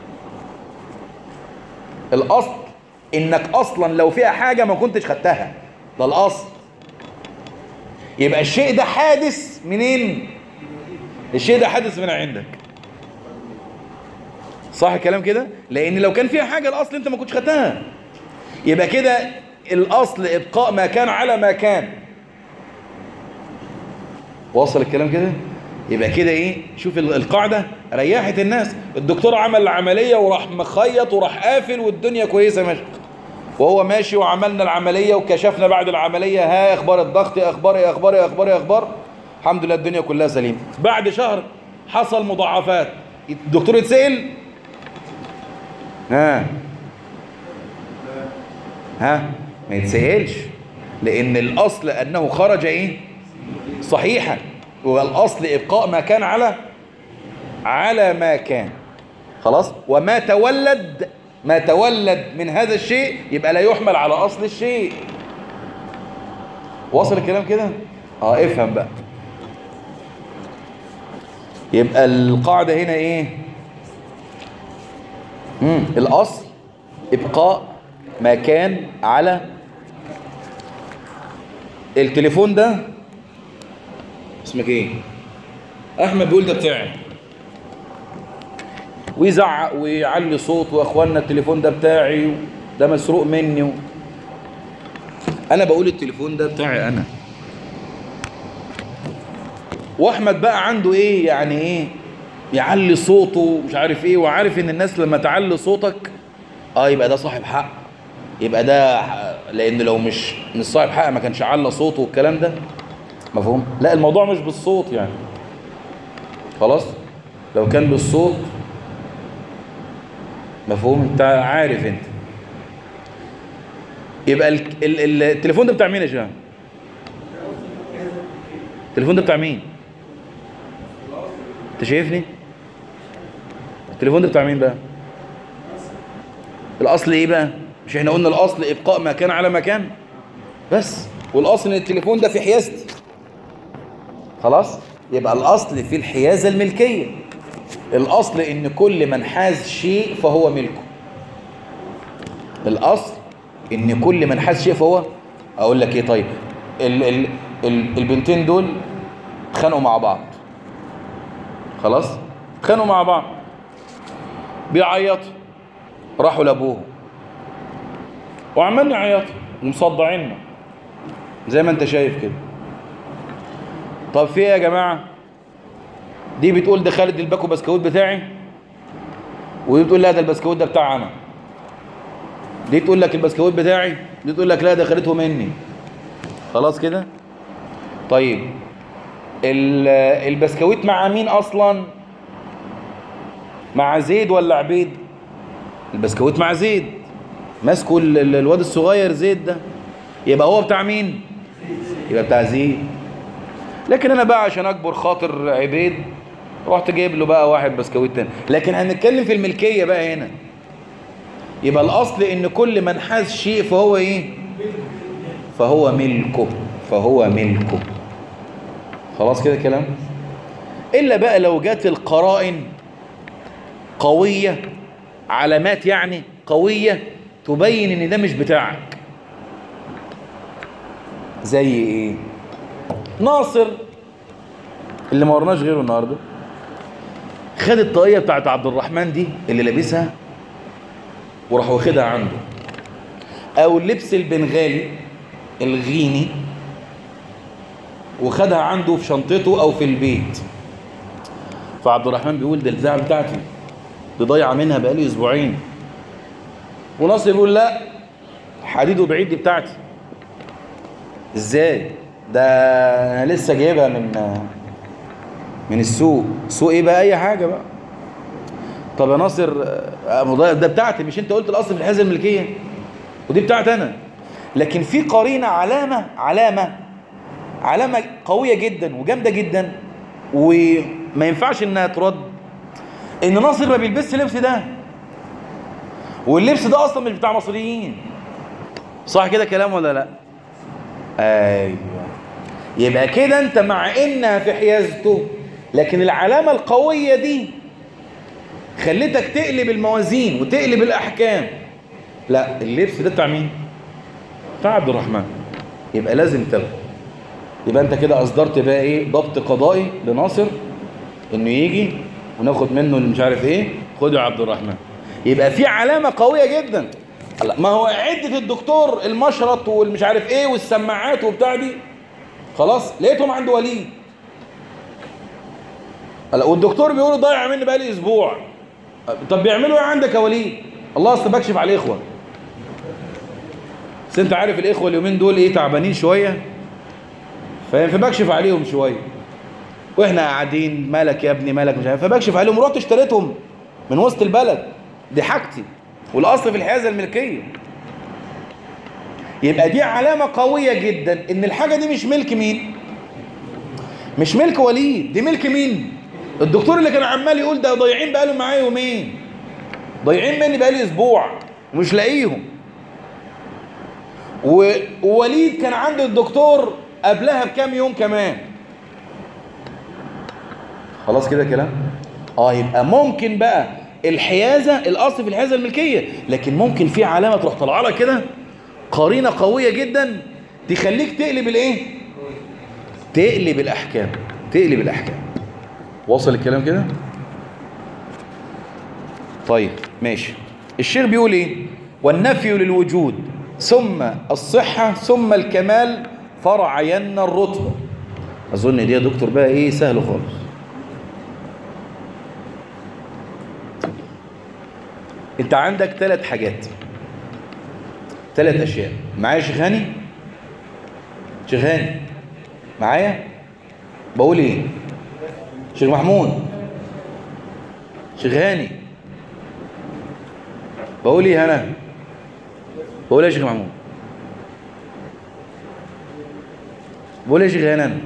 الاصل انك اصلا لو فيها حاجه ما كنتش خدتها ده الاصل يبقى الشيء ده حادث منين الشيء ده حادث من عندك صح الكلام كده لان لو كان فيها حاجه الاصل انت ما كنتش خدتها يبقى كده الاصل ابقاء ما كان على ما كان واصل الكلام كده يبقى كده ايه شوف القاعده ريحت الناس الدكتور عمل العمليه وراح مخيط وراح قافل والدنيا كويسه ماشيه وهو ماشي وعملنا العمليه وكشفنا بعد العمليه ها اخبار الضغط اخبار ايه اخبار ايه اخبار ايه اخبار الحمد لله الدنيا كلها سليمه بعد شهر حصل مضاعفات الدكتور يتسال ها ها ما يتسالش لان الاصل انه خرج ايه صحيحا والاصل ابقاء ما كان على على ما كان خلاص وما تولد ما تولد من هذا الشيء يبقى لا يحمل على اصل الشيء وصل الكلام كده اه افهم بقى يبقى القاعده هنا ايه مم. الاصل ابقاء ما كان على التليفون ده اسمك ايه احمد بيقول ده بتاعي ويزعق ويعلي صوت واخوانا التليفون ده بتاعي ده مسروق مني و... انا بقول التليفون ده بتاعي انا واحمد بقى عنده ايه يعني ايه يعلي صوته مش عارف ايه وعارف ان الناس لما تعلي صوتك اه يبقى ده صاحب حق يبقى ده لان لو مش مش صاحب حق ما كانش على صوته والكلام ده مفهوم لا الموضوع مش بالصوت يعني خلاص لو كان بالصوت مفهوم انت عارف انت يبقى ال ال التليفون ده بتاع مين يا شباب التليفون ده بتاع مين انت شايفني التليفون ده بتاع مين بقى الاصل ايه بقى مش احنا قلنا الاصل ابقاء ما كان على مكان بس والاصل ان التليفون ده في حيازتي خلاص يبقى الاصل في الحيازه الملكيه الاصل ان كل من حاز شيء فهو ملكه الاصل ان كل من حاز شيء فهو اقول لك ايه طيب ال ال ال البنتين دول اتخانقوا مع بعض خلاص اتخانقوا مع بعض بيعيطوا راحوا لابوهم وعمالين يعيطوا ومصدعيننا زي ما انت شايف كده طب في ايه يا جماعه دي بتقول ده خالد الباكو بسكوت بتاعي ودي بتقول لا ده البسكوت ده بتاع انا دي تقول لك البسكوت بتاعي دي تقول لك لا ده خدته مني خلاص كده طيب البسكويت مع مين اصلا مع زيد ولا عبيد البسكويت مع زيد ماسكه الواد الصغير زيد ده يبقى هو بتاع مين يبقى بتاع زيد لكن انا بقى عشان اكبر خاطر عبيد رحت جايب له بقى واحد بسكويت تاني لكن هنتكلم في الملكيه بقى هنا يبقى الاصل ان كل من حاز شيء فهو ايه فهو ملكه فهو ملكه خلاص كده كلام الا بقى لو جت القرائن قويه علامات يعني قوية تبين ان ده مش بتاعك زي ايه ناصر اللي ما ورناش غيره النهارده خد الطاقية بتاعت عبد الرحمن دي اللي لابسها وراح واخدها عنده او اللبس البنغالي الغيني وخدها عنده في شنطته او في البيت فعبد الرحمن بيقول ده البتاعه بتاعتي دي ضايعه منها بقالي اسبوعين وناصر بيقول لا حديد وبعيد دي بتاعتي ازاي ده انا لسه جايبها من من السوق سوق ايه بقى اي حاجه بقى طب يا ناصر آه، ده بتاعتي مش انت قلت الاصل في الحيازه الملكيه ودي بتاعتي انا لكن في قرينه علامه علامه علامه قويه جدا وجامده جدا وما ينفعش انها ترد ان ناصر ما بيلبسش اللبس ده واللبس ده اصلا مش بتاع مصريين صح كده كلام ولا لا ايوه يبقى كده انت مع انها في حيازته لكن العلامه القويه دي خلتك تقلب الموازين وتقلب الاحكام لا اللبس ده بتاع مين بتاع عبد الرحمن يبقى لازم تاخده يبقى انت كده اصدرت بقى ايه ضبط قضائي لناصر انه يجي وناخد منه اللي مش عارف ايه خد يا عبد الرحمن يبقى في علامه قويه جدا ما هو عده الدكتور المشرط والمش عارف ايه والسماعات وبتاع دي خلاص لقيتهم عند وليد والدكتور بيقول ضايع مني بقالي اسبوع طب بيعملوا ايه عندك يا وليد الله اصل بكشف على الاخوه بس انت عارف الاخوه اليومين دول ايه تعبانين شويه فاهم فبكشف عليهم شويه واحنا قاعدين مالك يا ابني مالك مش عارف فبكشف عليهم ورحت اشتريتهم من وسط البلد دي حاجتي والاصل في الحيازه الملكيه يبقى دي علامه قويه جدا ان الحاجه دي مش ملك مين مش ملك وليد دي ملك مين الدكتور اللي كان عمال يقول ده ضايعين بقاله معايا يومين ضايعين مني بقالي اسبوع ومش لاقيهم ووليد كان عند الدكتور قبلها بكام يوم كمان خلاص كده كلام اه يبقى ممكن بقى الحيازه الاصل في الحيازه الملكيه لكن ممكن في علامه تروح طالعه لك كده قرينه قويه جدا تخليك تقلب الايه تقلب الاحكام تقلب الاحكام وصل الكلام كده طيب ماشي الشيخ بيقول ايه والنفي للوجود ثم الصحة ثم الكمال فرعين الرتبة أظن دي يا دكتور بقى إيه سهل خالص أنت عندك ثلاث حاجات ثلاث أشياء معايا شيخ هاني شيخ هاني معايا بقول إيه شيخ محمود شيخ هاني بقول إيه أنا بقول إيه يا شيخ محمود بقول ايه يا شيخ هنان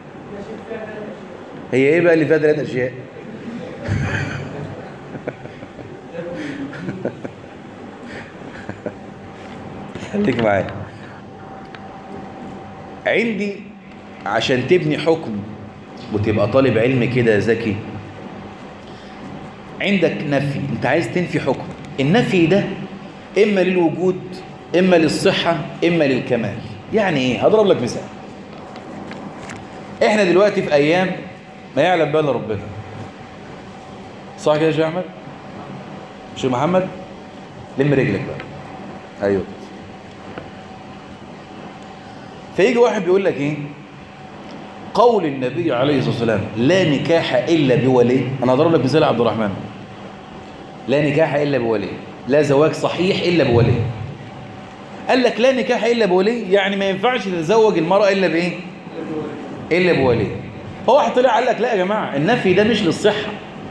هي ايه بقى اللي فيها ثلاث اشياء خليك معايا عندي عشان تبني حكم وتبقى طالب علم كده ذكي عندك نفي انت عايز تنفي حكم النفي ده اما للوجود اما للصحة اما للكمال يعني ايه هضرب لك مثال احنا دلوقتي في ايام ما يعلم بها الا ربنا صح كده يا شيخ احمد شيخ محمد لم رجلك بقى ايوه فيجي واحد بيقول لك ايه قول النبي عليه الصلاه والسلام لا نكاح الا بولي انا هضرب لك مثال عبد الرحمن لا نكاح الا بولي لا زواج صحيح الا بولي قال لك لا نكاح الا بولي يعني ما ينفعش تتزوج المراه الا بايه الا بولي هو واحد طلع قال لك لا يا جماعه النفي ده مش للصحه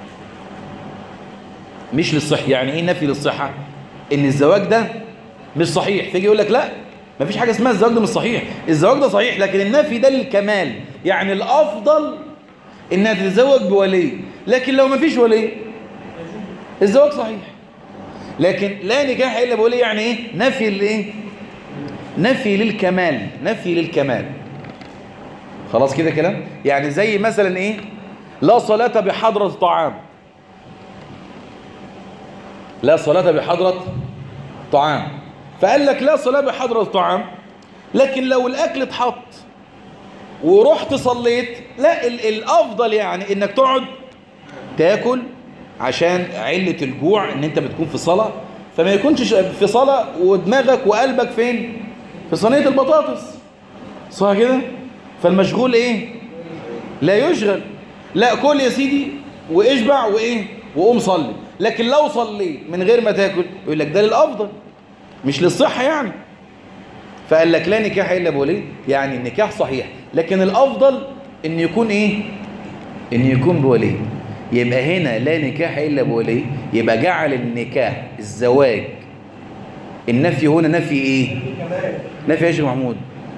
مش للصحه يعني ايه النفي للصحه ان الزواج ده مش صحيح تيجي يقول لك لا مفيش حاجه اسمها الزواج ده مش صحيح الزواج ده صحيح لكن النفي ده للكمال يعني الافضل انها تتزوج بولي لكن لو مفيش ولي الزواج صحيح لكن لا نكاح الا بولي يعني ايه نفي الايه نفي للكمال نفي للكمال خلاص كده كلام يعني زي مثلا ايه لا صلاة بحضرة طعام لا صلاة بحضرة طعام فقال لك لا صلاة بحضرة الطعام لكن لو الأكل اتحط ورحت صليت لا ال- الأفضل يعني إنك تقعد تاكل عشان علة الجوع إن أنت بتكون في صلاة فما يكونش في صلاة ودماغك وقلبك فين في صينية البطاطس صح كده فالمشغول إيه لا يشغل لا كل يا سيدي واشبع وايه وقوم صلي لكن لو صليت من غير ما تاكل يقول لك ده للافضل مش للصحه يعني فقال لك لا نكاح الا بولي يعني النكاح صحيح لكن الافضل ان يكون ايه ان يكون بولي يبقى هنا لا نكاح الا بولي يبقى جعل النكاح الزواج النفي هنا نفي ايه نفي يا شيخ محمود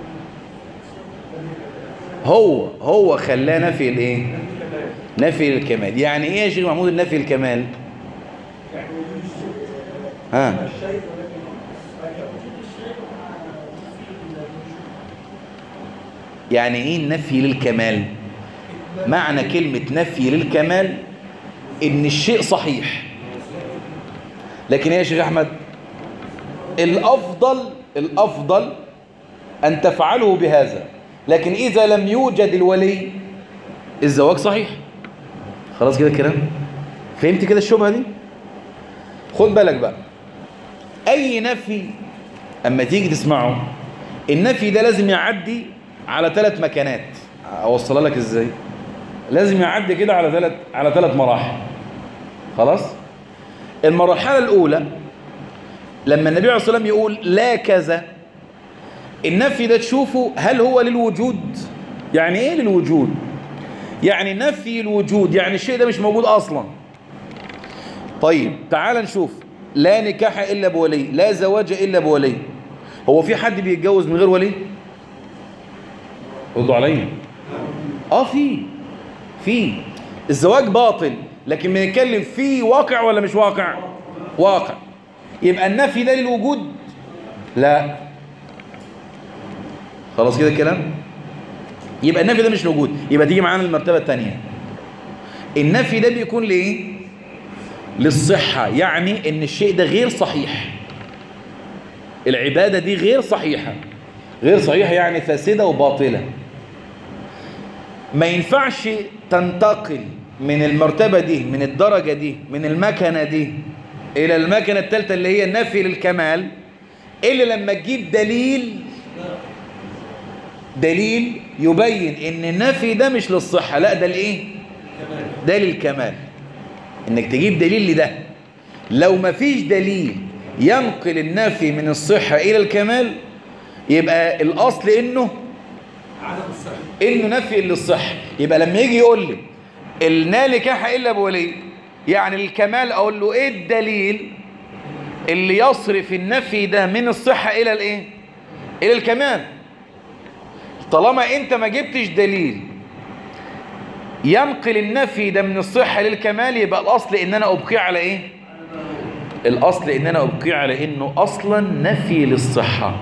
هو هو خلاه نفي الايه نفي الكمال يعني ايه يا شيخ محمود النفي الكمال ها يعني ايه النفي للكمال معنى كلمة نفي للكمال ان الشيء صحيح لكن ايه يا شيخ احمد الافضل الافضل ان تفعله بهذا لكن اذا لم يوجد الولي الزواج صحيح خلاص كده الكلام فهمت كده الشبهة دي خد بالك بقى اي نفي اما تيجي تسمعه النفي ده لازم يعدي على ثلاث مكانات اوصلها لك ازاي لازم يعدي كده على ثلاث على ثلاث مراحل خلاص المرحله الاولى لما النبي عليه الصلاه والسلام يقول لا كذا النفي ده تشوفه هل هو للوجود يعني ايه للوجود يعني نفي الوجود يعني الشيء ده مش موجود اصلا طيب تعال نشوف لا نكاح الا بولي لا زواج الا بولي هو في حد بيتجوز من غير ولي ردوا عليا اه في في الزواج باطل لكن بنتكلم في واقع ولا مش واقع واقع يبقى النفي ده للوجود لا خلاص كده الكلام يبقى النفي ده مش موجود يبقى تيجي معانا المرتبة الثانية النفي ده بيكون لإيه للصحة يعني ان الشيء ده غير صحيح العبادة دي غير صحيحة غير صحيحة يعني فاسدة وباطلة ما ينفعش تنتقل من المرتبة دي من الدرجة دي من المكنة دي إلى المكنة الثالثة اللي هي النفي للكمال إلا لما تجيب دليل دليل يبين ان النفي ده مش للصحة لا ده الايه ده للكمال انك تجيب دليل لده لو ما فيش دليل ينقل النفي من الصحة الى الكمال يبقى الاصل انه انه نفي للصحة يبقى لما يجي يقول لي النا نكاح الا بولي يعني الكمال اقول له ايه الدليل اللي يصرف النفي ده من الصحة الى الايه الى الكمال طالما انت ما جبتش دليل ينقل النفي ده من الصحة للكمال يبقى الأصل إن أنا أبقي على إيه الأصل إن أنا أبقي على إنه أصلا نفي للصحة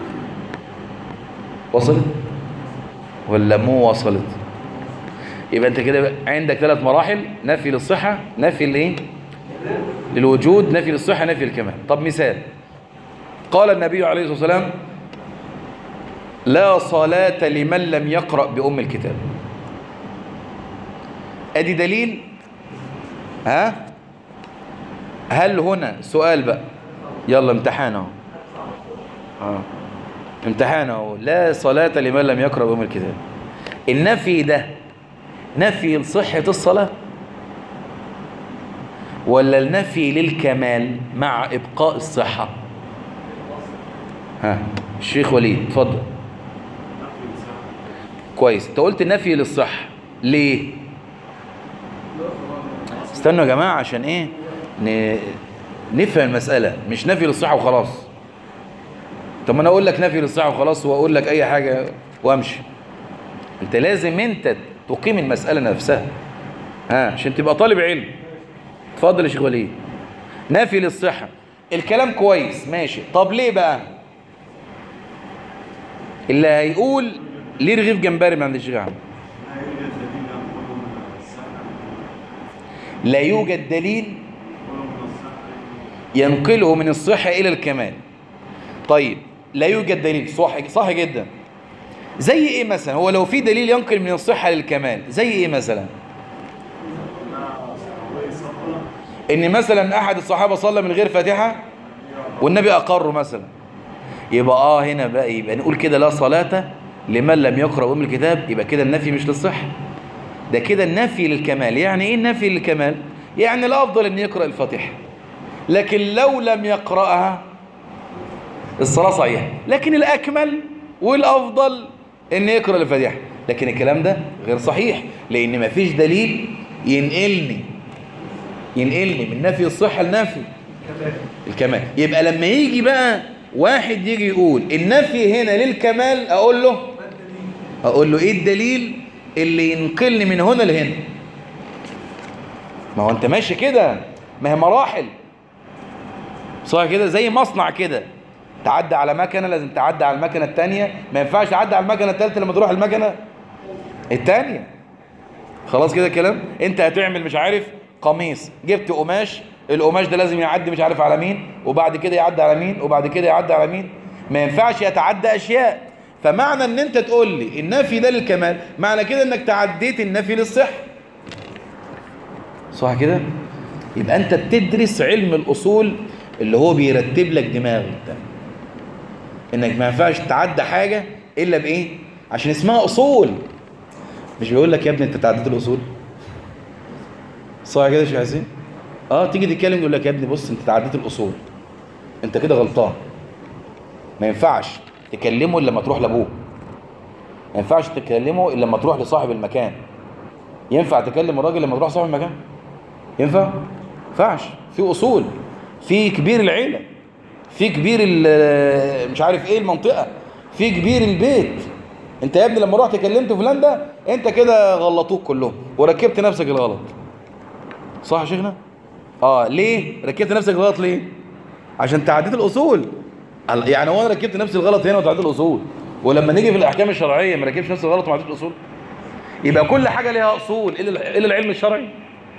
وصلت ولا مو وصلت يبقى أنت كده عندك ثلاث مراحل نفي للصحة نفي لإيه للوجود نفي للصحة نفي للكمال طب مثال قال النبي عليه الصلاة والسلام لا صلاة لمن لم يقرأ بأم الكتاب ادي دليل ها هل هنا سؤال بقى يلا امتحان اهو اه امتحان اهو لا صلاة لمن لم يقرأ بأم الكتاب النفي ده نفي لصحة الصلاة ولا النفي للكمال مع إبقاء الصحة ها الشيخ وليد اتفضل كويس انت قلت نفي للصحة ليه استنوا يا جماعة عشان ايه ن... نفهم المسألة مش نفي للصحة وخلاص طب ما انا اقول لك نفي للصحة وخلاص واقول لك اي حاجة وامشي انت لازم انت تقيم المسألة نفسها ها عشان تبقى طالب علم اتفضل يا شيخ وليد نفي للصحة الكلام كويس ماشي طب ليه بقى اللي هيقول ليه رغيف جمبري ما عند الشيخ احمد لا يوجد دليل ينقله من الصحة إلى الكمال طيب لا يوجد دليل صح صح جدا زي ايه مثلا هو لو في دليل ينقل من الصحة للكمال زي ايه مثلا ان مثلا احد الصحابة صلى من غير فاتحة والنبي اقره مثلا يبقى اه هنا بقى يبقى نقول كده لا صلاة لمن لم يقرأ ام الكتاب يبقى كده النفي مش للصحة ده كده النفي للكمال يعني ايه النفي للكمال يعني الافضل ان يقرأ الفاتحة لكن لو لم يقرأها الصلاة صحيحة لكن الأكمل والأفضل إن يقرأ الفاتحة لكن الكلام ده غير صحيح لأن مفيش دليل ينقلني ينقلني من نفي الصحة لنفي الكمال يبقى لما يجي بقى واحد يجي يقول النفي هنا للكمال أقول له أقول له إيه الدليل اللي ينقلني من هنا لهنا ما هو أنت ماشي كده ما هي مراحل صح كده زي مصنع كده تعدي على مكنة لازم تعدي على المكنة التانية ما ينفعش تعدي على المكنة التالتة لما تروح المكنة التانية خلاص كده الكلام انت هتعمل مش عارف قميص جبت قماش القماش ده لازم يعدي مش عارف على مين وبعد كده يعدي على مين وبعد كده يعدي على مين ما ينفعش يتعدى اشياء فمعنى ان انت تقول لي النفي ده للكمال معنى كده انك تعديت النفي للصح صح كده يبقى انت بتدرس علم الاصول اللي هو بيرتب لك دماغك ده انك ما ينفعش تعدى حاجة الا بايه عشان اسمها اصول مش بيقول لك يا ابني انت تعديت الاصول صح كده يا شيخ حسين اه تيجي تتكلم يقول لك يا ابني بص انت تعديت الاصول انت كده غلطان ما ينفعش تكلمه الا لما تروح لابوه ما ينفعش تكلمه الا لما تروح لصاحب المكان ينفع تكلم الراجل لما تروح صاحب المكان ينفع ما ينفعش في اصول في كبير العيله في كبير مش عارف ايه المنطقة في كبير البيت انت يا ابني لما رحت كلمت فلان ده انت كده غلطوك كلهم وركبت نفسك الغلط صح يا شيخنا اه ليه ركبت نفسك الغلط ليه عشان تعديت الاصول يعني هو انا ركبت نفسي الغلط هنا وتعديت الاصول ولما نيجي في الاحكام الشرعيه ما ركبش نفسي الغلط وما الاصول يبقى كل حاجه ليها اصول الا العلم الشرعي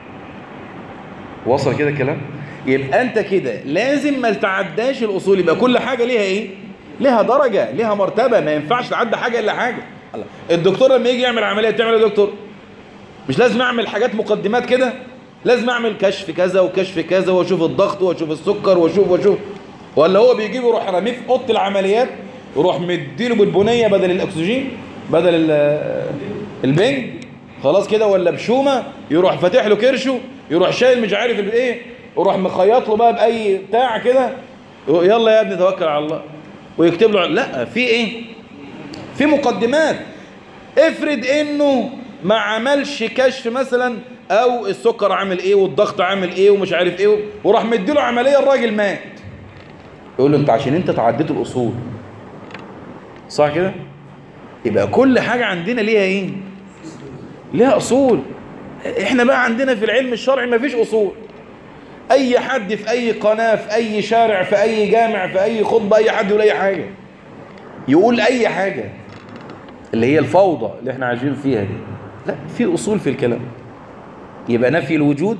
وصل كده الكلام يبقى انت كده لازم ما تعداش الاصول يبقى كل حاجة ليها ايه ليها درجة ليها مرتبة ما ينفعش تعدى حاجة الا حاجة الدكتور لما يجي يعمل عملية تعمل يا دكتور مش لازم اعمل حاجات مقدمات كده لازم اعمل كشف كذا وكشف كذا واشوف الضغط واشوف السكر واشوف واشوف ولا هو بيجيب يروح راميه في اوضه العمليات يروح مديله بالبنيه بدل الاكسجين بدل البنج خلاص كده ولا بشومه يروح فاتح له كرشه يروح شايل مش عارف الايه وروح مخيط له بقى باي بتاع كده يلا يا ابني توكل على الله ويكتب له لا في ايه في مقدمات افرض انه ما عملش كشف مثلا او السكر عامل ايه والضغط عامل ايه ومش عارف ايه وراح مديله عمليه الراجل مات يقول له انت عشان انت تعديت الاصول صح كده يبقى كل حاجه عندنا ليها ايه ليها اصول احنا بقى عندنا في العلم الشرعي ما فيش اصول اي حد في اي قناة في اي شارع في اي جامع في اي خطبة اي حد يقول اي حاجة يقول اي حاجة اللي هي الفوضى اللي احنا عايشين فيها دي لا في اصول في الكلام يبقى نفي الوجود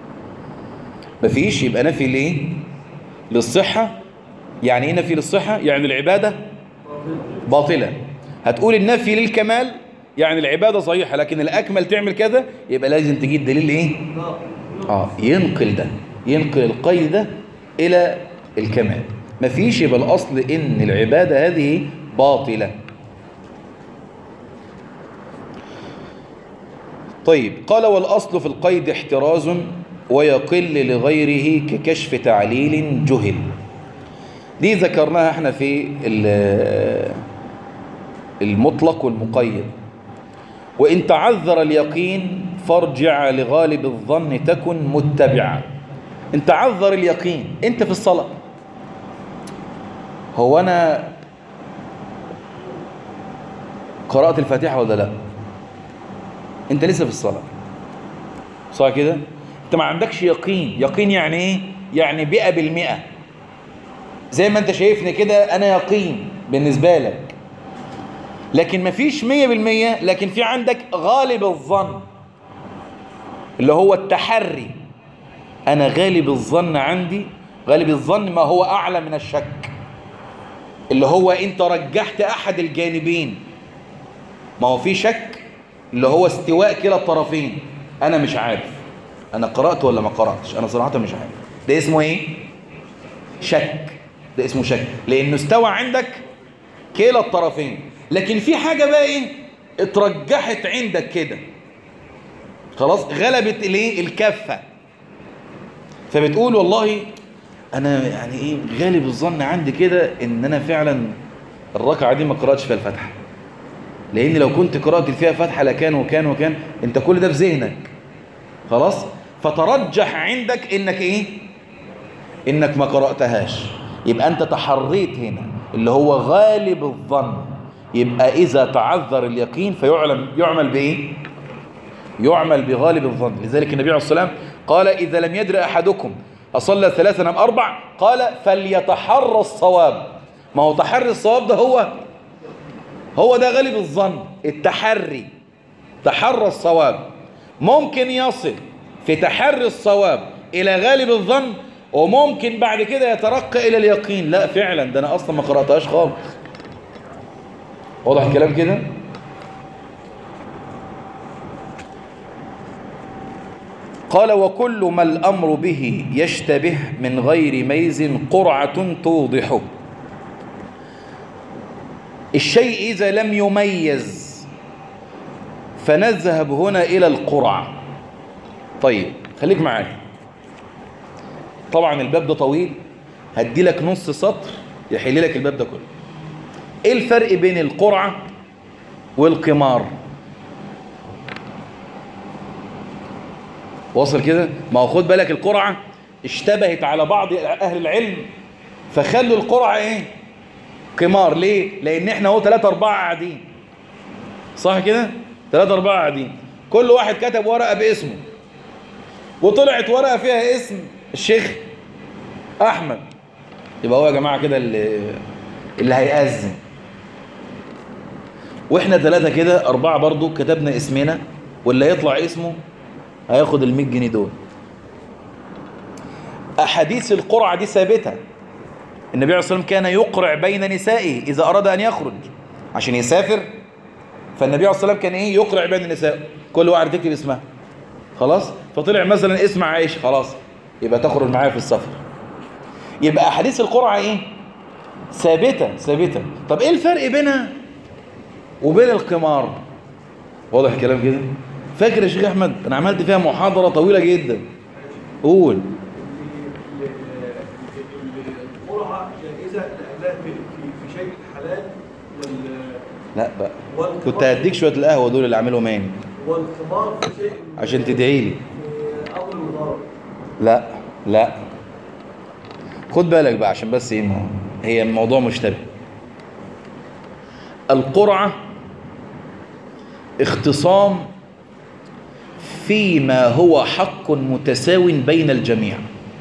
مفيش يبقى نفي ليه للصحة يعني ايه نفي للصحة يعني العبادة باطلة هتقول النفي للكمال يعني العبادة صحيحة لكن الأكمل تعمل كذا يبقى لازم تجيب دليل ايه اه ينقل ده ينقل القيد ده إلى الكمال مفيش يبقى الأصل إن العبادة هذه باطلة طيب قال والأصل في القيد احتراز ويقل لغيره ككشف تعليل جهل دي ذكرناها احنا في المطلق والمقيد وإن تعذر اليقين فارجع لغالب الظن تكن متبعا إن تعذر اليقين أنت في الصلاة هو أنا قرأت الفاتحة ولا لا أنت لسه في الصلاة صح كده أنت ما عندكش يقين يقين يعني إيه يعني بيئة بالمئة زي ما أنت شايفني كده أنا يقين بالنسبة لك لكن مفيش مية بالمية لكن في عندك غالب الظن اللي هو التحري أنا غالب الظن عندي غالب الظن ما هو أعلى من الشك اللي هو أنت رجحت أحد الجانبين ما هو في شك اللي هو استواء كلا الطرفين أنا مش عارف أنا قرأت ولا ما قرأتش أنا صراحة مش عارف ده اسمه إيه؟ شك ده اسمه شك لأنه استوى عندك كلا الطرفين لكن في حاجة بقى إيه؟ اترجحت عندك كده خلاص غلبت الايه الكفه فبتقول والله انا يعني ايه غالب الظن عندي كده ان انا فعلا الركعه دي ما قراتش فيها الفاتحه لان لو كنت قرات فيها فاتحه لكان وكان وكان انت كل ده في ذهنك خلاص فترجح عندك انك ايه انك ما قراتهاش يبقى انت تحريت هنا اللي هو غالب الظن يبقى اذا تعذر اليقين فيعلم يعمل بايه يعمل بغالب الظن لذلك النبي عليه الصلاة والسلام قال إذا لم يدر أحدكم أصلى ثلاثا أم أربع قال فليتحرى الصواب ما هو تحري الصواب ده هو هو ده غالب الظن التحري تحرى الصواب ممكن يصل في تحري الصواب إلى غالب الظن وممكن بعد كده يترقى إلى اليقين لا فعلا ده أنا أصلا ما قرأتهاش خالص واضح الكلام كده قال وكل ما الأمر به يشتبه من غير ميز قرعة توضحه الشيء إذا لم يميز فنذهب هنا إلى القرعة طيب خليك معايا طبعا الباب ده طويل هدي لك نص سطر يحل لك الباب ده كله ايه الفرق بين القرعة والقمار واصل كده ما هو خد بالك القرعة اشتبهت على بعض أهل العلم فخلوا القرعة ايه قمار ليه لان احنا اهو ثلاثة اربعة قاعدين صح كده ثلاثة اربعة قاعدين كل واحد كتب ورقة باسمه وطلعت ورقة فيها اسم الشيخ احمد يبقى هو يا جماعة كده اللي اللي هيأذن واحنا ثلاثة كده اربعة برضو كتبنا اسمنا واللي هيطلع اسمه هياخد ال 100 جنيه دول احاديث القرعه دي ثابته النبي عليه الصلاه والسلام كان يقرع بين نسائه اذا اراد ان يخرج عشان يسافر فالنبي عليه الصلاه والسلام كان ايه يقرع بين نسائه كل واحد تكتب اسمها خلاص فطلع مثلا اسم عائشه خلاص يبقى تخرج معايا في السفر يبقى احاديث القرعه ايه ثابته ثابته طب ايه الفرق بينها وبين القمار واضح الكلام كده فاكر يا شيخ احمد انا عملت فيها محاضره طويله جدا قول القرعه جائزه لانها في في شيء حلال وال لا بقى والقمار- كنت هديك شويه القهوه دول اللي عاملهم هاني والقمار في شيء عشان تدعي لي في امر وضرر لا لا خد بالك بقى عشان بس ايه ما- هي الموضوع مشتبه القرعة اختصام فيما هو حق متساو بين الجميع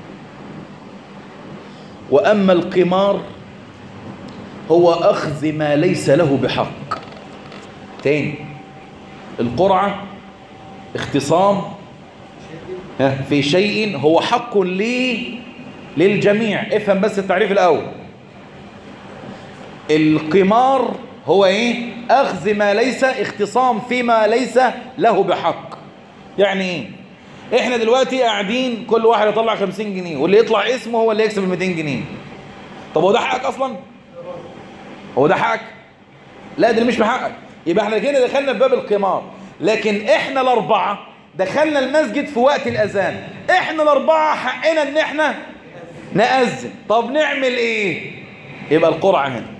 وأما القمار هو أخذ ما ليس له بحق تاني القرعة اختصام ها، في شيء هو حق لي للجميع افهم بس التعريف الأول القمار هو ايه اخذ ما ليس اختصام فيما ليس له بحق يعني ايه احنا دلوقتي قاعدين كل واحد يطلع 50 جنيه واللي يطلع اسمه هو اللي يكسب ال 200 جنيه طب هو ده حقك اصلا هو ده حقك لا ده مش بحقك يبقى احنا كده دخلنا في باب القمار لكن احنا الاربعه دخلنا المسجد في وقت الاذان احنا الاربعه حقنا ان احنا نأذن طب نعمل ايه يبقى القرعه هنا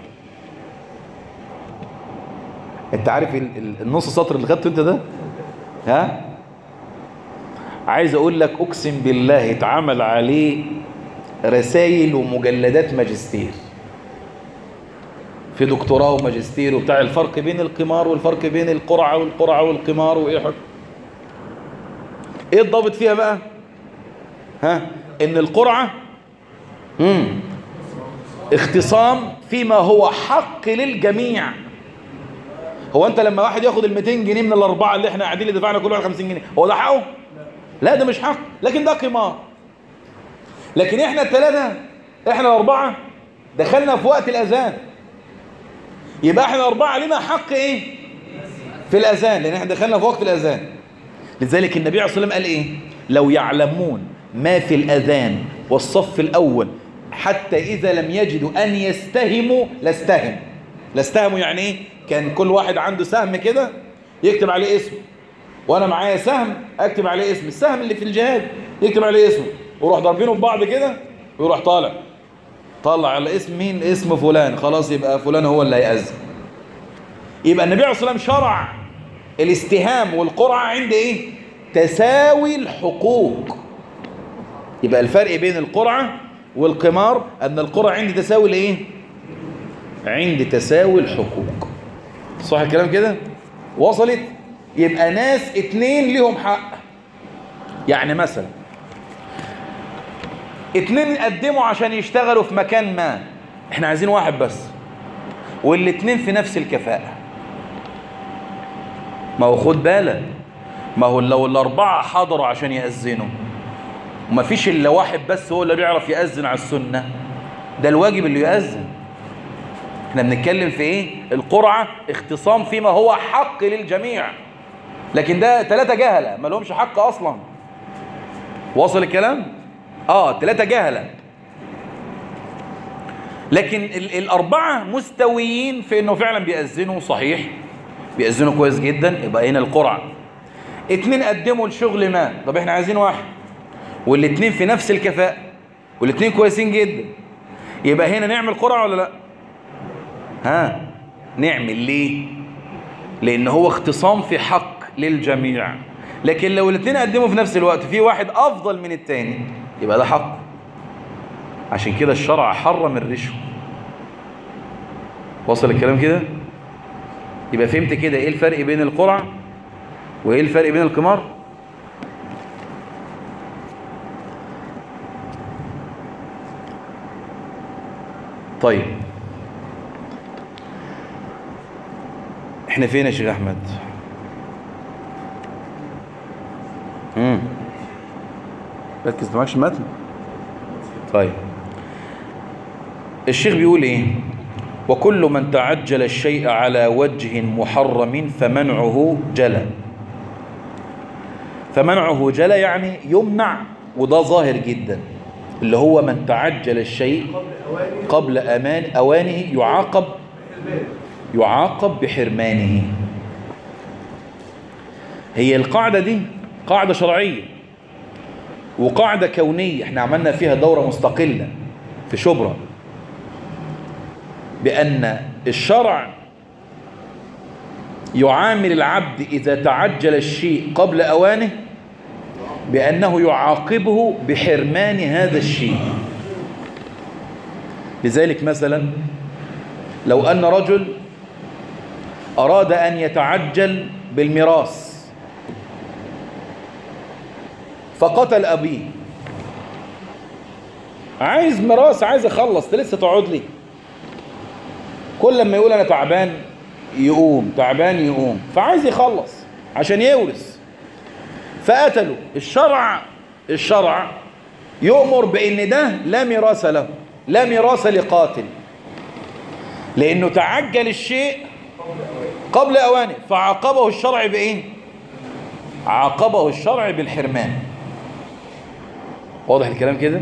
انت عارف ال- ال- النص سطر اللي خدته انت ده ها عايز اقول لك اقسم بالله اتعمل عليه رسائل ومجلدات ماجستير في دكتوراه وماجستير وبتاع الفرق بين القمار والفرق بين القرعه والقرعه والقمار وايه حق ايه الضابط فيها بقى ها ان القرعه امم اختصام فيما هو حق للجميع هو انت لما واحد ياخد ال 200 جنيه من الاربعه اللي احنا قاعدين اللي دفعنا كل واحد 50 جنيه هو ده حقه لا ده مش حق لكن ده قمار لكن احنا الثلاثة احنا الأربعة دخلنا في وقت الأذان يبقى احنا الأربعة لنا حق ايه في الأذان لأن احنا دخلنا في وقت الأذان لذلك النبي عليه الصلاة والسلام قال ايه لو يعلمون ما في الأذان والصف الأول حتى إذا لم يجدوا أن يستهموا لاستهم لاستهموا يعني ايه كان كل واحد عنده سهم كده يكتب عليه اسمه وانا معايا سهم اكتب عليه اسم السهم اللي في الجهاد يكتب عليه اسمه ويروح ضاربينه ببعض كده ويروح طالع طلع على اسم مين اسم فلان خلاص يبقى فلان هو اللي هيأذن يبقى النبي عليه الصلاة والسلام شرع الاستهام والقرعة عند ايه تساوي الحقوق يبقى الفرق بين القرعة والقمار ان القرعة عند تساوي الايه عند تساوي الحقوق صح الكلام كده وصلت يبقى ناس اتنين ليهم حق يعني مثلا اتنين قدموا عشان يشتغلوا في مكان ما احنا عايزين واحد بس والاتنين في نفس الكفاءة ما هو خد بالك ما هو لو الأربعة حضروا عشان يأذنوا وما فيش إلا واحد بس هو اللي بيعرف يأذن على السنة ده الواجب اللي يأذن احنا بنتكلم في ايه القرعة اختصام فيما هو حق للجميع لكن ده ثلاثة جهلة ما لهمش حق أصلا واصل الكلام اه ثلاثة جهلة لكن ال الأربعة مستويين في أنه فعلا بيأذنوا صحيح بيأذنوا كويس جدا يبقى هنا القرعة اتنين قدموا الشغل ما طب احنا عايزين واحد والاتنين في نفس الكفاءة والاتنين كويسين جدا يبقى هنا نعمل قرعة ولا لا ها نعمل ليه لأن هو اختصام في حق للجميع لكن لو الاثنين قدموا في نفس الوقت في واحد أفضل من التاني يبقى ده حق عشان كده الشرع حرم الرشوة وصل الكلام كده يبقى فهمت كده ايه الفرق بين القرعة وايه الفرق بين القمار طيب احنا فين يا شيخ احمد امم ركز معكش المتن طيب الشيخ بيقول ايه وكل من تعجل الشيء على وجه محرم فمنعه جلى فمنعه جلى يعني يمنع وده ظاهر جدا اللي هو من تعجل الشيء قبل أمان أوانه يعاقب يعاقب بحرمانه هي القاعدة دي قاعدة شرعية وقاعدة كونية احنا عملنا فيها دورة مستقلة في شبرا بأن الشرع يعامل العبد إذا تعجل الشيء قبل أوانه بأنه يعاقبه بحرمان هذا الشيء لذلك مثلا لو أن رجل أراد أن يتعجل بالميراث فقتل أبيه عايز ميراث عايز أخلص لسه تقعد لي كل لما يقول أنا تعبان يقوم تعبان يقوم فعايز يخلص عشان يورث فقتلوا الشرع الشرع يؤمر بأن ده لا ميراث له لا ميراث لقاتل لأنه تعجل الشيء قبل أوانه فعاقبه الشرع بإيه عاقبه الشرع بالحرمان واضح الكلام كده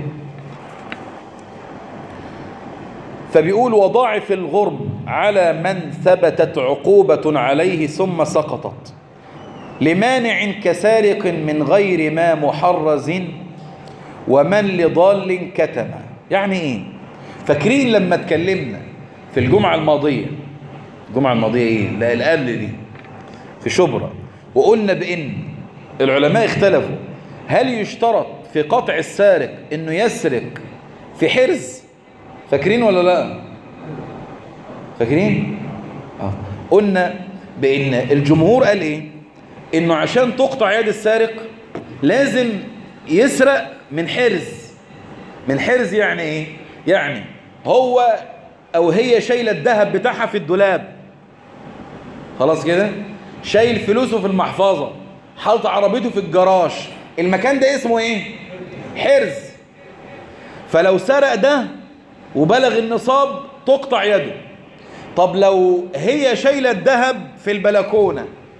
فبيقول وضاعف الغرم على من ثبتت عقوبة عليه ثم سقطت لمانع كسارق من غير ما محرز ومن لضال كتم يعني ايه فاكرين لما اتكلمنا في الجمعة الماضية الجمعة الماضية ايه لا القبل دي في شبرا وقلنا بان العلماء اختلفوا هل يشترط في قطع السارق انه يسرق في حرز فاكرين ولا لا فاكرين اه قلنا بان الجمهور قال ايه انه عشان تقطع يد السارق لازم يسرق من حرز من حرز يعني ايه يعني هو او هي شايله الذهب بتاعها في الدولاب خلاص كده شايل فلوسه في المحفظه حاطط عربيته في الجراج المكان ده اسمه ايه حرز فلو سرق ده وبلغ النصاب تقطع يده طب لو هي شايله الذهب في البلكونه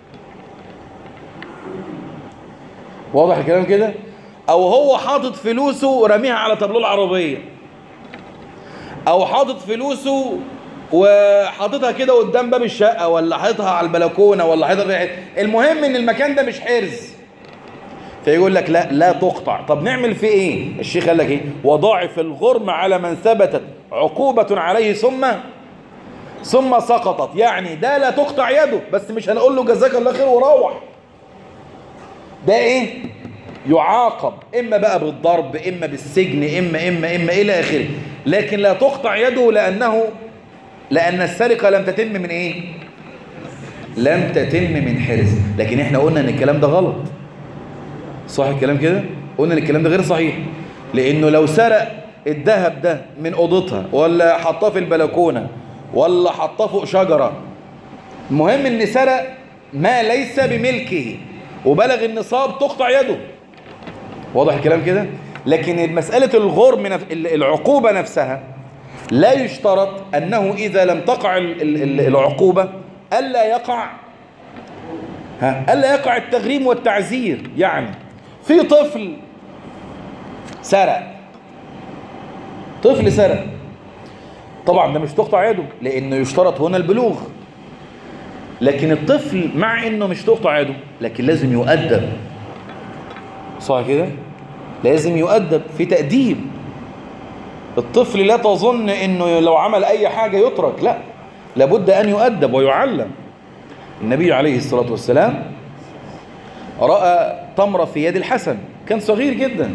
واضح الكلام كده او هو حاطط فلوسه ورميها على تابلوه العربيه او حاطط فلوسه وحاططها كده قدام باب الشقه ولا حاططها على البلكونه ولا حاططها في حتة. المهم ان المكان ده مش حرز فيقول لك لا لا تقطع طب نعمل فيه ايه الشيخ قال لك ايه وضاعف الغرم على من ثبتت عقوبة عليه ثم ثم سقطت يعني ده لا تقطع يده بس مش هنقول له جزاك الله خير وروح ده ايه يعاقب اما بقى بالضرب اما بالسجن اما اما اما الى اخره لكن لا تقطع يده لانه لان السرقة لم تتم من ايه لم تتم من حرز لكن احنا قلنا ان الكلام ده غلط صح الكلام كده قلنا ان الكلام ده غير صحيح لانه لو سرق الذهب ده من اوضتها ولا حطاه في البلكونه ولا حطاه فوق شجره المهم ان سرق ما ليس بملكه وبلغ النصاب تقطع يده واضح الكلام كده لكن مسألة الغرم نف... العقوبة نفسها لا يشترط أنه إذا لم تقع ال- ال- العقوبة ألا يقع ها ألا يقع التغريم والتعزير يعني في طفل سرق طفل سرق طبعا ده مش تقطع يده لأنه يشترط هنا البلوغ لكن الطفل مع انه مش تقطع يده لكن لازم يؤدب صح كده لازم يؤدب في تأديب الطفل لا تظن انه لو عمل اي حاجة يترك لا لابد ان يؤدب ويعلم النبي عليه الصلاة والسلام رأى تمرة في يد الحسن كان صغير جدا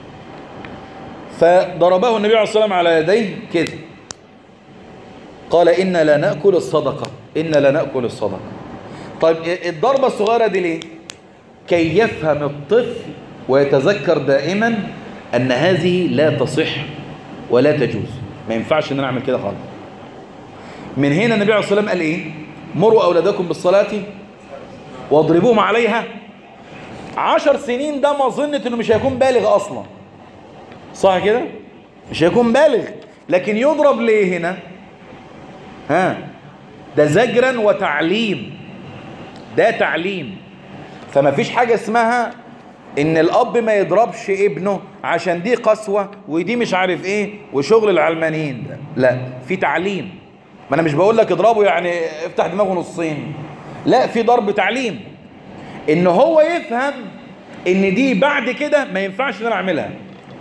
فضربه النبي عليه الصلاة والسلام على يديه كده قال إنا لا نأكل الصدقة إنا لا نأكل الصدقة طيب الضربة الصغيرة دي ليه كي يفهم الطفل ويتذكر دائما أن هذه لا تصح ولا تجوز ما ينفعش أن أنا أعمل كده خالص من هنا النبي عليه الصلاة والسلام قال إيه مروا أولادكم بالصلاة واضربوهم عليها عشر سنين ده ما ظنت أنه مش هيكون بالغ أصلا صح كده مش هيكون بالغ لكن يضرب ليه هنا ها ده زجرا وتعليم ده تعليم فما فيش حاجة اسمها ان الاب ما يضربش ابنه عشان دي قسوة ودي مش عارف ايه وشغل العلمانيين ده لا في تعليم ما انا مش بقول لك اضربه يعني افتح دماغه نصين لا في ضرب تعليم ان هو يفهم ان دي بعد كده ما ينفعش ان انا اعملها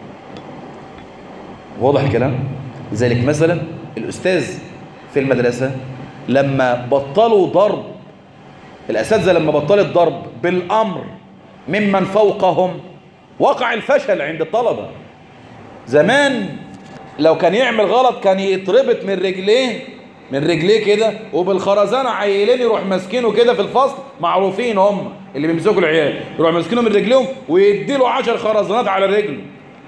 واضح الكلام لذلك مثلا الاستاذ في المدرسة لما بطلوا ضرب الأساتذة لما بطلت ضرب بالأمر ممن فوقهم وقع الفشل عند الطلبة زمان لو كان يعمل غلط كان يتربط من رجليه من رجليه كده وبالخرزانة عيلين يروح ماسكينه كده في الفصل معروفين هم اللي بيمسكوا العيال يروح ماسكينه من رجليهم ويديله عشر خرزانات على رجله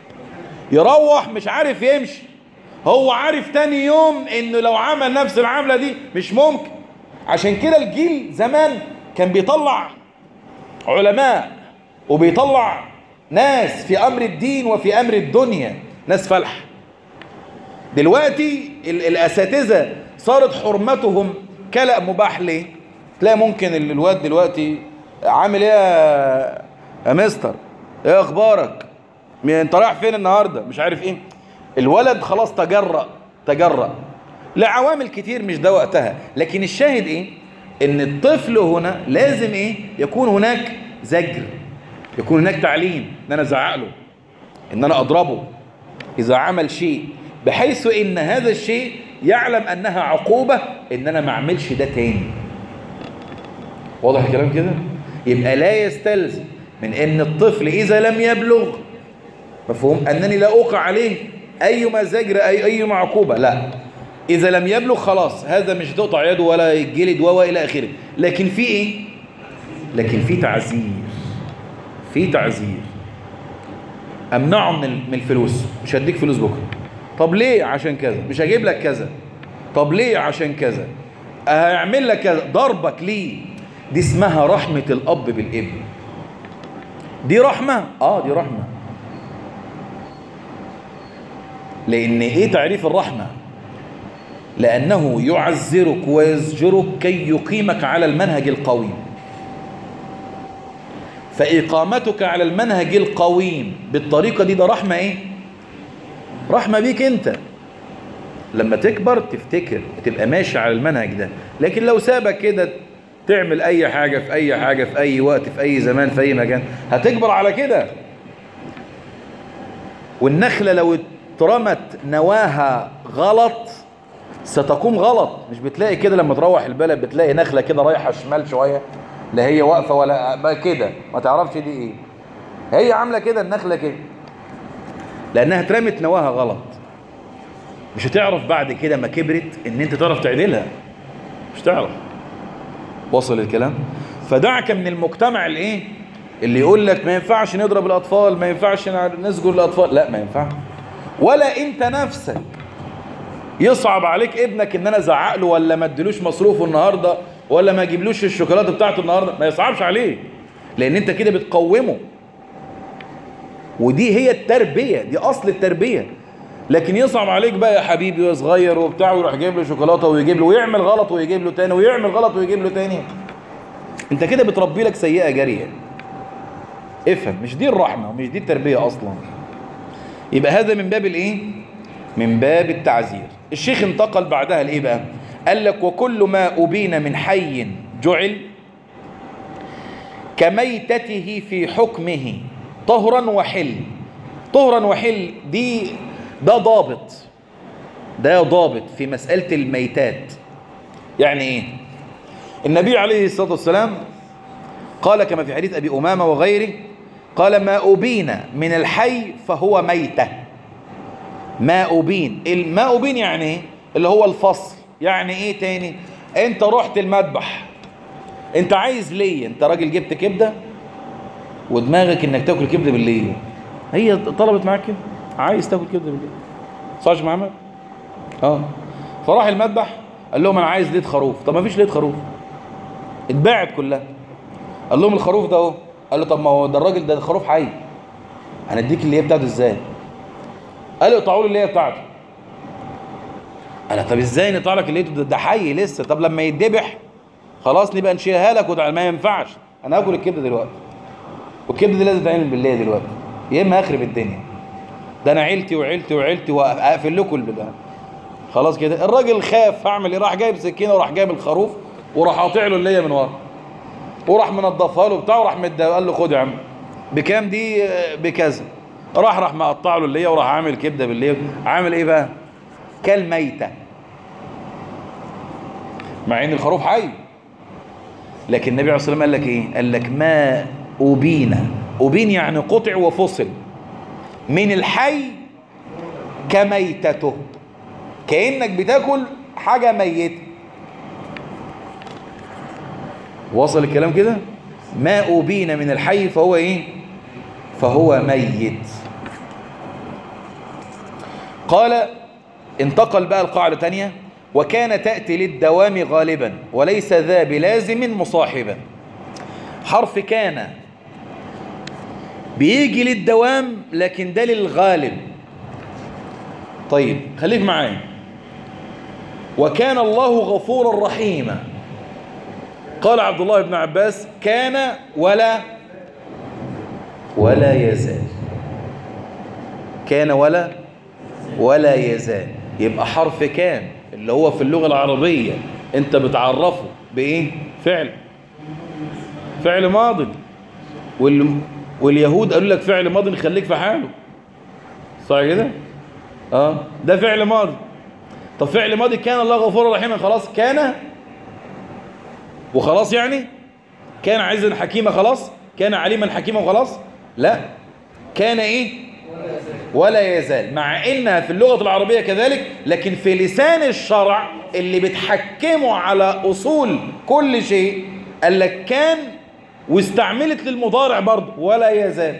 يروح مش عارف يمشي هو عارف تاني يوم انه لو عمل نفس العملة دي مش ممكن عشان كده الجيل زمان كان بيطلع علماء وبيطلع ناس في امر الدين وفي امر الدنيا ناس فلح دلوقتي ال- الاساتذة صارت حرمتهم كلأ مباح ليه تلاقي ممكن ال- الواد دلوقتي عامل ايه يا- يا مستر ايه اخبارك م- انت رايح فين النهارده مش عارف ايه الولد خلاص تجرأ تجرأ لعوامل كتير مش ده وقتها لكن الشاهد ايه ان الطفل هنا لازم ايه يكون هناك زجر يكون هناك تعليم ان انا ازعق له ان انا اضربه اذا عمل شيء بحيث ان هذا الشيء يعلم انها عقوبة ان انا ما اعملش ده تاني واضح الكلام كده يبقى لا يستلزم من ان الطفل اذا لم يبلغ مفهوم انني لا اوقع عليه ايما زجر اي ايما عقوبه لا اذا لم يبلغ خلاص هذا مش تقطع يده ولا يتجلد و الى اخره لكن في ايه لكن في تعزير في تعزير امنعه من ال- من الفلوس مش هديك فلوس بكره طب ليه عشان كذا مش هجيب لك كذا طب ليه عشان كذا هيعمل لك كذا ضربك ليه دي اسمها رحمه الاب بالابن دي رحمه اه دي رحمه لأن إيه تعريف الرحمة لأنه يعزرك ويزجرك كي يقيمك على المنهج القويم فإقامتك على المنهج القويم بالطريقة دي ده رحمة إيه رحمة بيك أنت لما تكبر تفتكر تبقى ماشي على المنهج ده لكن لو سابك كده تعمل أي حاجة في أي حاجة في أي وقت في أي زمان في أي مكان هتكبر على كده والنخلة لو اترمت نواها غلط ستقوم غلط مش بتلاقي كده لما تروح البلد بتلاقي نخلة كده رايحة شمال شوية لا هي واقفة ولا بقى كده ما تعرفش دي ايه هي عاملة كده النخلة كده لأنها اترمت نواها غلط مش هتعرف بعد كده ما كبرت ان انت تعرف تعدلها مش تعرف وصل الكلام فدعك من المجتمع الايه اللي يقول لك ما ينفعش نضرب الاطفال ما ينفعش نسجر الاطفال لا ما ينفعش ولا انت نفسك يصعب عليك ابنك ان انا ازعق له ولا ما اديلوش مصروفه النهارده ولا ما اجيبلوش الشوكولاته بتاعته النهارده ما يصعبش عليه لان انت كده بتقومه ودي هي التربيه دي اصل التربيه لكن يصعب عليك بقى يا حبيبي ويا صغير وبتاع ويروح جايب له شوكولاته ويجيب له ويعمل غلط ويجيب له تاني ويعمل غلط ويجيب له تاني انت كده بتربي لك سيئه جاريه افهم مش دي الرحمه ومش دي التربيه اصلا يبقى هذا من باب الايه من باب التعزير الشيخ انتقل بعدها لايه بقى قال لك وكل ما ابين من حي جعل كميتته في حكمه طهرا وحل طهرا وحل دي ده ضابط ده ضابط في مسألة الميتات يعني ايه النبي عليه الصلاة والسلام قال كما في حديث أبي أمامة وغيره قال ما أبين من الحي فهو ميتة ما أبين ما أبين يعني ايه اللي هو الفصل يعني ايه تاني انت رحت المذبح انت عايز ليه انت راجل جبت كبدة ودماغك انك تاكل كبدة بالليل هي طلبت معاك كده عايز تاكل كبده بالليل صاج محمد اه فراح المذبح قال لهم انا عايز ليد خروف طب ما فيش ليد خروف اتباعت كلها قال لهم الخروف ده اهو قال له طب ما هو ده الراجل ده خروف حي هنديك اللي هي بتاعته ازاي قال له اقطعوا له اللي هي بتاعته انا طب ازاي نقطع لك اللي ده, ده حي لسه طب لما يتذبح خلاص نبقى نشيلها لك وده ما ينفعش انا هاكل الكبده دلوقتي والكبده دي لازم تتعمل بالليل دلوقتي يا اما اخرب الدنيا ده انا عيلتي وعيلتي وعيلتي واقفل لكم البتاع خلاص كده الراجل خاف هعمل ايه راح جايب سكينه وراح جايب الخروف وراح قاطع له اللي من ورا وراح منضفها له بتاع وراح مد قال له خد يا عم بكام دي بكذا راح راح مقطع له اللي وراح عامل كبده بالليل عامل ايه بقى كالميته مع ان الخروف حي لكن النبي عليه الصلاه والسلام قال لك ايه قال لك ما أبين أبين يعني قطع وفصل من الحي كميتته كأنك بتاكل حاجة ميتة وصل الكلام كده ما أبين من الحي فهو إيه فهو ميت قال انتقل بقى القاعدة تانية وكان تأتي للدوام غالبا وليس ذا بلازم مصاحبا حرف كان بيجي للدوام لكن ده للغالب طيب خليك معايا وكان الله غفورا رحيما قال عبد الله بن عباس كان ولا ولا يزال كان ولا ولا يزال يبقى حرف كان اللي هو في اللغة العربية انت بتعرفه بايه فعل فعل ماضي وال... واليهود قالوا لك فعل ماضي خليك في حاله صح كده اه ده فعل ماضي طب فعل ماضي كان الله غفورا رحيما خلاص كان وخلاص يعني كان عزا حكيما خلاص كان عليما حكيما وخلاص لا كان ايه ولا يزال مع انها في اللغة العربية كذلك لكن في لسان الشرع اللي بتحكمه على اصول كل شيء قال لك كان واستعملت للمضارع برضه ولا يزال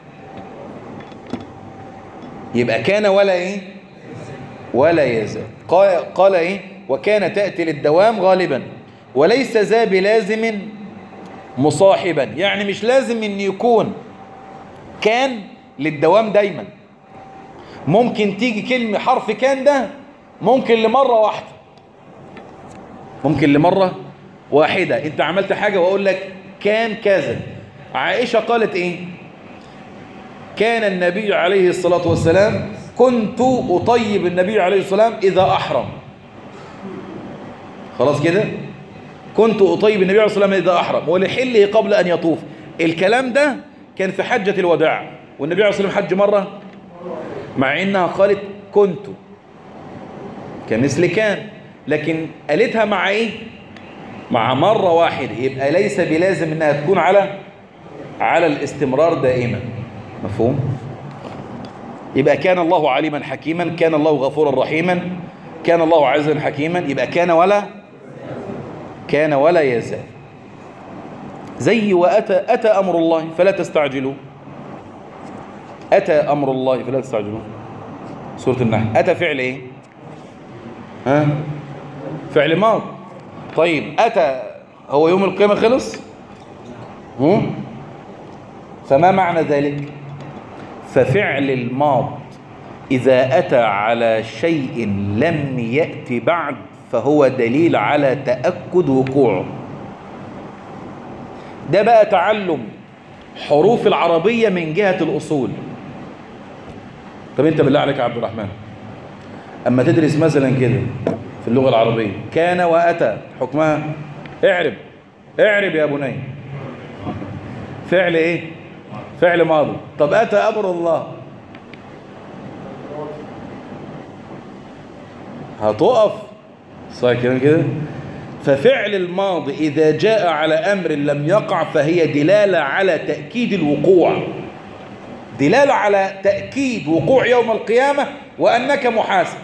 يبقى كان ولا ايه ولا يزال قال, قال ايه وكان تأتي للدوام غالبا وليس ذا بلازم مصاحبا يعني مش لازم ان يكون كان للدوام دايما ممكن تيجي كلمة حرف كان ده ممكن لمرة واحدة ممكن لمرة واحدة انت عملت حاجة واقول لك كان كذا عائشة قالت ايه كان النبي عليه الصلاة والسلام كنت أطيب النبي عليه الصلاة والسلام إذا أحرم خلاص كده كنت أطيب النبي عليه الصلاة والسلام إذا أحرم ولحله قبل أن يطوف الكلام ده كان في حجة الوداع والنبي عليه الصلاة والسلام حج مرة مع إنها قالت كنت كمثل كان لكن قالتها مع إيه مع مرة واحدة يبقى ليس بلازم إنها تكون على على الاستمرار دائما مفهوم يبقى كان الله عليما حكيما كان الله غفورا رحيما كان الله عزيزا حكيما يبقى كان ولا كان ولا يزال زي وأتى أتى أمر الله فلا تستعجلوا أتى أمر الله فلا تستعجلوا سورة النحل أتى فعل إيه ها فعل ماض طيب أتى هو يوم القيامة خلص هم؟ فما معنى ذلك ففعل الماض إذا أتى على شيء لم يأتي بعد فهو دليل على تأكد وقوعه ده بقى تعلم حروف العربية من جهة الأصول طب انت بالله عليك يا عبد الرحمن اما تدرس مثلا كده في اللغة العربية كان وأتى حكمها اعرب اعرب يا بني فعل ايه فعل ماضي طب أتى أمر الله هتقف صحيح كده كده ففعل الماضي إذا جاء على أمر لم يقع فهي دلالة على تأكيد الوقوع دلالة على تأكيد وقوع يوم القيامة وأنك محاسب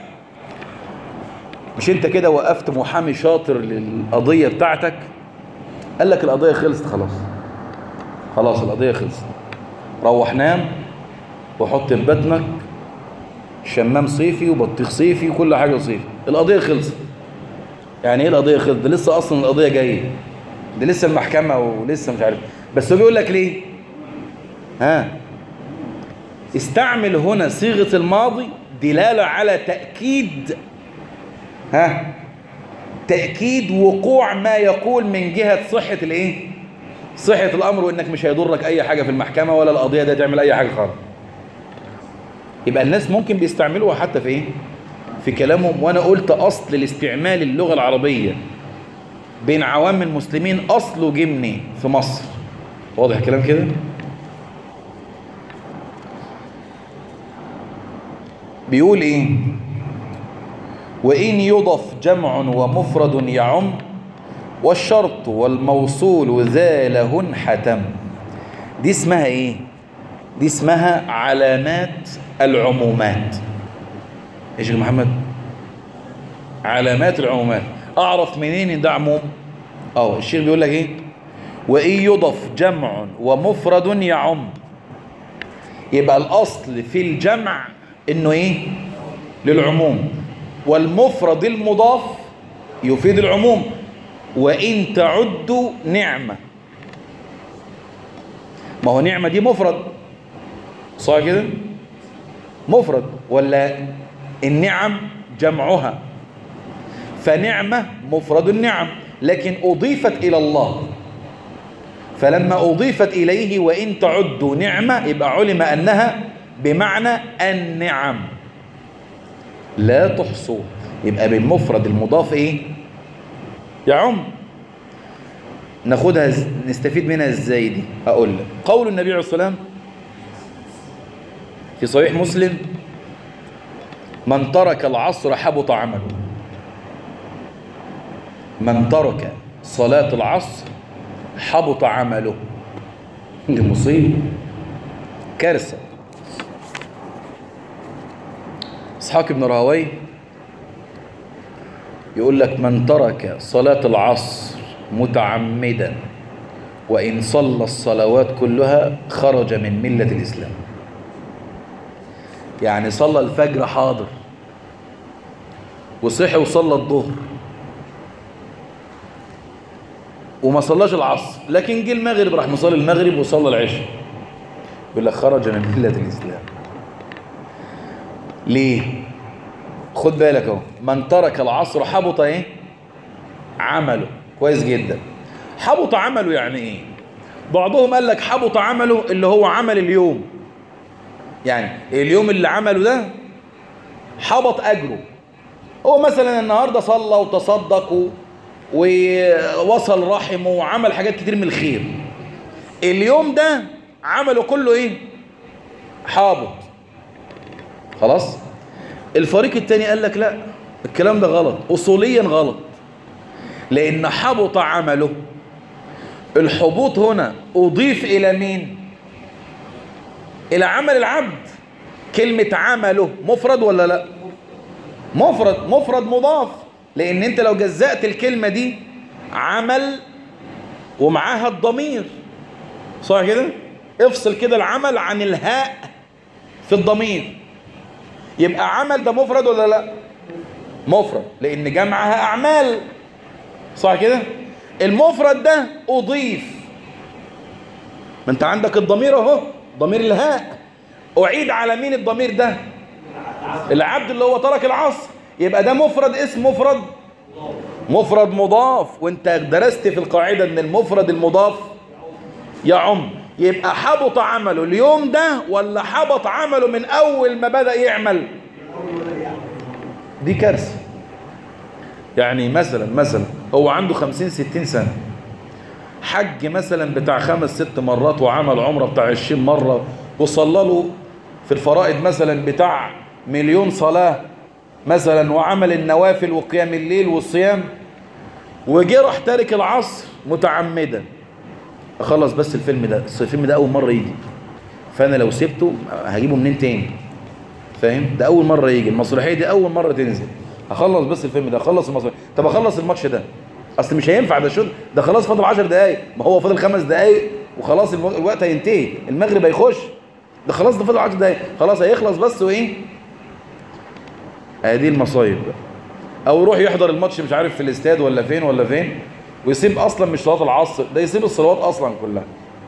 مش انت كده وقفت محامي شاطر للقضية بتاعتك قال لك القضية خلصت خلاص خلاص القضية خلصت روح نام وحط في بطنك شمام صيفي وبطيخ صيفي وكل حاجة صيفي القضية خلصت يعني ايه القضية خلصت ده لسه اصلا القضية جاية ده لسه المحكمة ولسه مش عارف بس هو بيقول لك ليه ها استعمل هنا صيغة الماضي دلالة على تأكيد ها تأكيد وقوع ما يقول من جهة صحة الايه صحة الأمر وإنك مش هيضرك أي حاجة في المحكمة ولا القضية ده تعمل أي حاجة خالص يبقى الناس ممكن بيستعملوها حتى في ايه في كلامهم وانا قلت اصل الاستعمال اللغة العربية بين عوام المسلمين اصله جه منين في مصر واضح الكلام كده بيقول ايه وإن يضف جمع ومفرد يعم والشرط والموصول ذا لهن حتم دي اسمها ايه دي اسمها علامات العمومات ايش يا محمد علامات العمومات اعرف منين ان ده عموم اه الشيخ بيقول لك ايه وان يضف جمع ومفرد يعم يبقى الاصل في الجمع انه ايه للعموم والمفرد المضاف يفيد العموم وان تعدوا نعمه ما هو نعمه دي مفرد صح كده مفرد ولا النعم جمعها فنعمة مفرد النعم لكن أضيفت إلى الله فلما أضيفت إليه وإن تعدوا نعمة يبقى علم أنها بمعنى النعم لا تحصوه يبقى بالمفرد المضاف إيه يعم ناخدها نستفيد منها ازاي دي اقول لك قول النبي عليه الصلاه والسلام في صحيح مسلم من ترك العصر حبط عمله من ترك صلاة العصر حبط عمله دي مصيبة كارثة اسحاق بن راهوي يقول لك من ترك صلاة العصر متعمدا وإن صلى الصلوات كلها خرج من ملة الإسلام يعني صلى الفجر حاضر وصحي وصلى الظهر وما صلاش العصر لكن جه المغرب راح مصلي المغرب وصلى العشاء يقول لك خرج من ملة الإسلام ليه خد بالك اهو من ترك العصر حبط ايه عمله كويس جدا حبط عمله يعني ايه بعضهم قال لك حبط عمله اللي هو عمل اليوم يعني اليوم اللي عمله ده حبط اجره هو مثلا النهارده صلى وتصدق و... ووصل رحمه وعمل حاجات كتير من الخير اليوم ده عمله كله ايه حابط خلاص الفريق التاني قال لك لا الكلام ده غلط اصوليا غلط لان حبط عمله الحبوط هنا اضيف الى مين الى عمل العبد كلمة عمله مفرد ولا لا مفرد مفرد مضاف لان انت لو جزأت الكلمة دي عمل ومعاها الضمير صح كده افصل كده العمل عن الهاء في الضمير يبقى عمل ده مفرد ولا لا مفرد لان جمعها اعمال صح كده المفرد ده اضيف ما انت عندك الضمير اهو ضمير الهاء اعيد على مين الضمير ده العبد اللي هو ترك العصر يبقى ده مفرد اسم مفرد مفرد مضاف وانت درست في القاعدة ان المفرد المضاف يعم يبقى حبط عمله اليوم ده ولا حبط عمله من اول ما بدأ يعمل دي كارثة يعني مثلا مثلا هو عنده خمسين ستين سنة حج مثلا بتاع خمس ست مرات وعمل عمرة بتاع عشرين مرة وصلى له في الفرائض مثلا بتاع مليون صلاة مثلا وعمل النوافل وقيام الليل والصيام وجه راح تارك العصر متعمدا اخلص بس الفيلم ده أصل الفيلم ده اول مرة يجي فانا لو سبته هجيبه منين تاني فاهم ده اول مرة يجي المسرحية دي اول مرة تنزل هخلص بس الفيلم ده اخلص المسرحية طب اخلص الماتش ده اصل مش هينفع ده شو ده خلاص فاضل 10 دقايق ما هو فاضل خمس دقايق وخلاص الو- الوقت هينتهي المغرب هيخش ده خلاص ده فاضل 10 دقايق خلاص هيخلص بس وايه ادي المصايب بقى او يروح يحضر الماتش مش عارف في الاستاد ولا فين ولا فين ويسيب اصلا مش صلاه العصر ده يسيب الصلوات اصلا كلها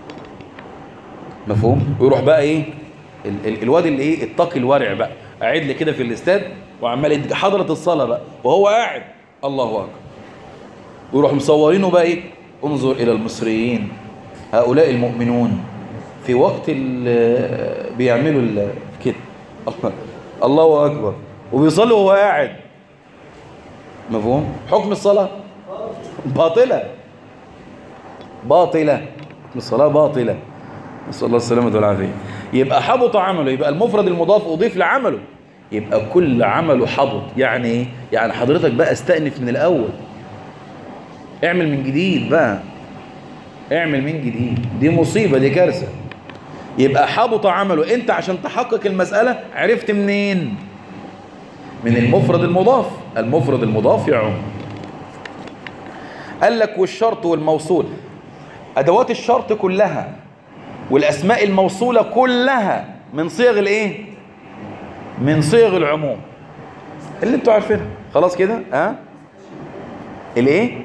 مفهوم ويروح بقى ايه ال ال الواد اللي ايه التقي الورع بقى قاعد لي كده في الاستاد وعمال يدي حضره الصلاه بقى وهو قاعد الله اكبر ويروح مصورينه بقى ايه انظر الى المصريين هؤلاء المؤمنون في وقت ال- بيعملوا ال- كده الله- الله اكبر وبيصلي وهو قاعد مفهوم حكم الصلاه باطله باطله حكم الصلاه باطله نسال الله السلامه والعافيه يبقى حبط عمله يبقى المفرد المضاف اضيف لعمله يبقى كل عمله حبط يعني ايه يعني حضرتك بقى استأنف من الاول اعمل من جديد بقى اعمل من جديد دي مصيبة دي كارثة يبقى حبط عمله انت عشان تحقق المسألة عرفت منين من المفرد المضاف المفرد المضاف يعم قال لك والشرط والموصول ادوات الشرط كلها والاسماء الموصولة كلها من صيغ الايه من صيغ العموم اللي انتوا عارفينها خلاص كده ها الايه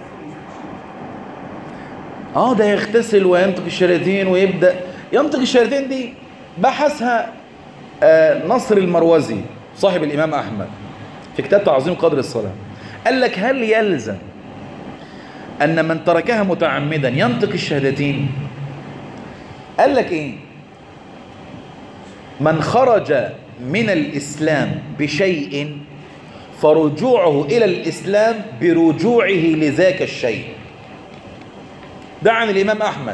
اه ده يغتسل وينطق الشياطين ويبدا ينطق الشياطين دي بحثها آه نصر المروزي صاحب الامام احمد في كتاب تعظيم قدر الصلاه قال لك هل يلزم ان من تركها متعمدا ينطق الشهادتين قال لك ايه من خرج من الاسلام بشيء فرجوعه الى الاسلام برجوعه لذاك الشيء ده عن الإمام أحمد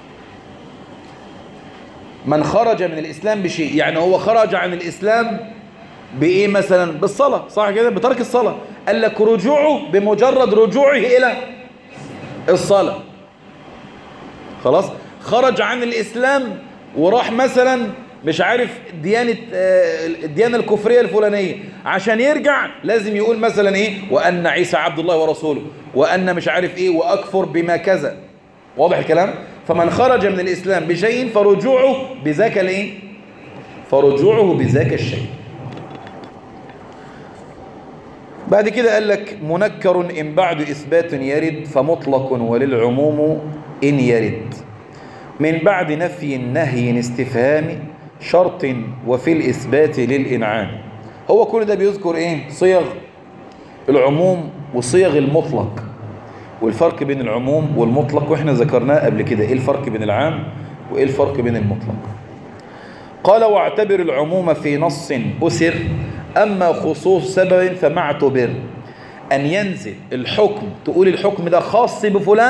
من خرج من الإسلام بشيء يعني هو خرج عن الإسلام بإيه مثلا بالصلاة صح كده بترك الصلاة قال لك رجوعه بمجرد رجوعه إلى الصلاة خلاص خرج عن الإسلام وراح مثلا مش عارف ديانة آه، الديانة الكفرية الفلانية عشان يرجع لازم يقول مثلا ايه وأن عيسى عبد الله ورسوله وأن مش عارف ايه وأكفر بما كذا واضح الكلام فمن خرج من الإسلام بشيء فرجوعه بذاك الايه فرجوعه بذاك الشيء بعد كده قال لك منكر إن بعد إثبات يرد فمطلق وللعموم إن يرد من بعد نفي نهي استفهام شرط وفي الإثبات للإنعام هو كل ده بيذكر إيه صيغ العموم وصيغ المطلق والفرق بين العموم والمطلق وإحنا ذكرناه قبل كده إيه الفرق بين العام وإيه الفرق بين المطلق قال واعتبر العموم في نص أسر أما خصوص سبب فما اعتبر أن ينزل الحكم تقول الحكم ده خاص بفلان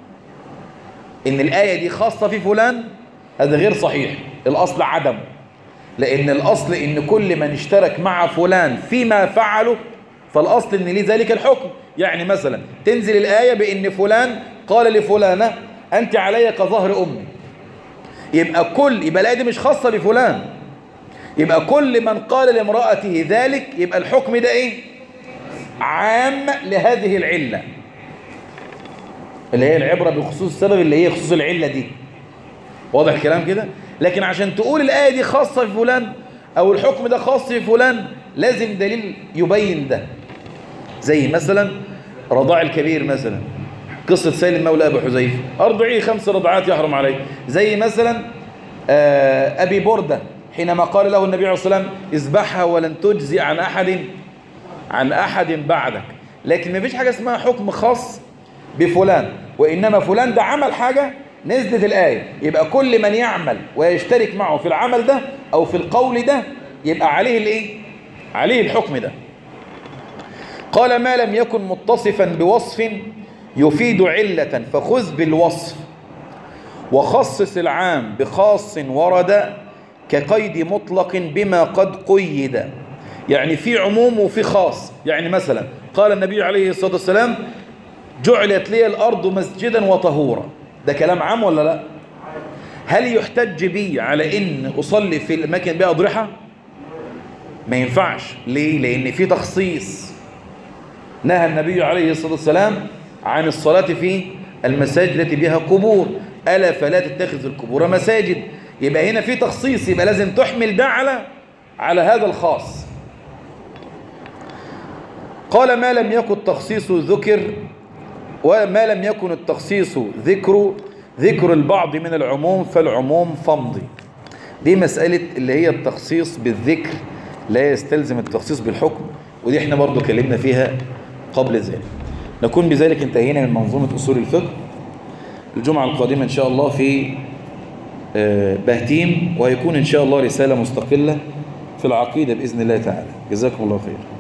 إن الآية دي خاصة في فلان هذا غير صحيح الأصل عدم لأن الأصل إن كل من اشترك مع فلان فيما فعله فالأصل إن ليه ذلك الحكم يعني مثلا تنزل الآية بإن فلان قال لفلانة أنت علي كظهر أمي يبقى كل يبقى الآية دي مش خاصة بفلان يبقى كل من قال لامرأته ذلك يبقى الحكم ده إيه عام لهذه العلة اللي هي العبرة بخصوص السبب اللي هي خصوص العلة دي واضح الكلام كده لكن عشان تقول الآية دي خاصة بفلان أو الحكم ده خاص بفلان لازم دليل يبين ده زي مثلا رضاع الكبير مثلا قصة سالم مولى أبي حذيفة أرضعيه خمس رضعات يحرم عليه زي مثلا آه أبي بردة حينما قال له النبي عليه الصلاة والسلام اذبحها ولن تجزي عن أحد عن أحد بعدك لكن ما فيش حاجة اسمها حكم خاص بفلان وإنما فلان ده عمل حاجة نزلت الآية يبقى كل من يعمل ويشترك معه في العمل ده أو في القول ده يبقى عليه الإيه؟ عليه الحكم ده قال ما لم يكن متصفا بوصف يفيد علة فخذ بالوصف وخصص العام بخاص ورد كقيد مطلق بما قد قيد يعني في عموم وفي خاص يعني مثلا قال النبي عليه الصلاة والسلام جعلت لي الأرض مسجدا وطهورا ده كلام عام ولا لا هل يحتج بي على ان اصلي في الاماكن بها اضرحه ما ينفعش ليه لان في تخصيص نهى النبي عليه الصلاه والسلام عن الصلاه في المساجد التي بها قبور الا فلا تتخذ القبور مساجد يبقى هنا في تخصيص يبقى لازم تحمل ده على على هذا الخاص قال ما لم يكن التخصيص ذكر وما لم يكن التخصيص ذكر ذكر البعض من العموم فالعموم فمضي دي مسألة اللي هي التخصيص بالذكر لا يستلزم التخصيص بالحكم ودي احنا برضو كلمنا فيها قبل ذلك نكون بذلك انتهينا من منظومة أصول الفقه الجمعة القادمة إن شاء الله في بهتيم وهيكون إن شاء الله رسالة مستقلة في العقيدة بإذن الله تعالى جزاكم الله خير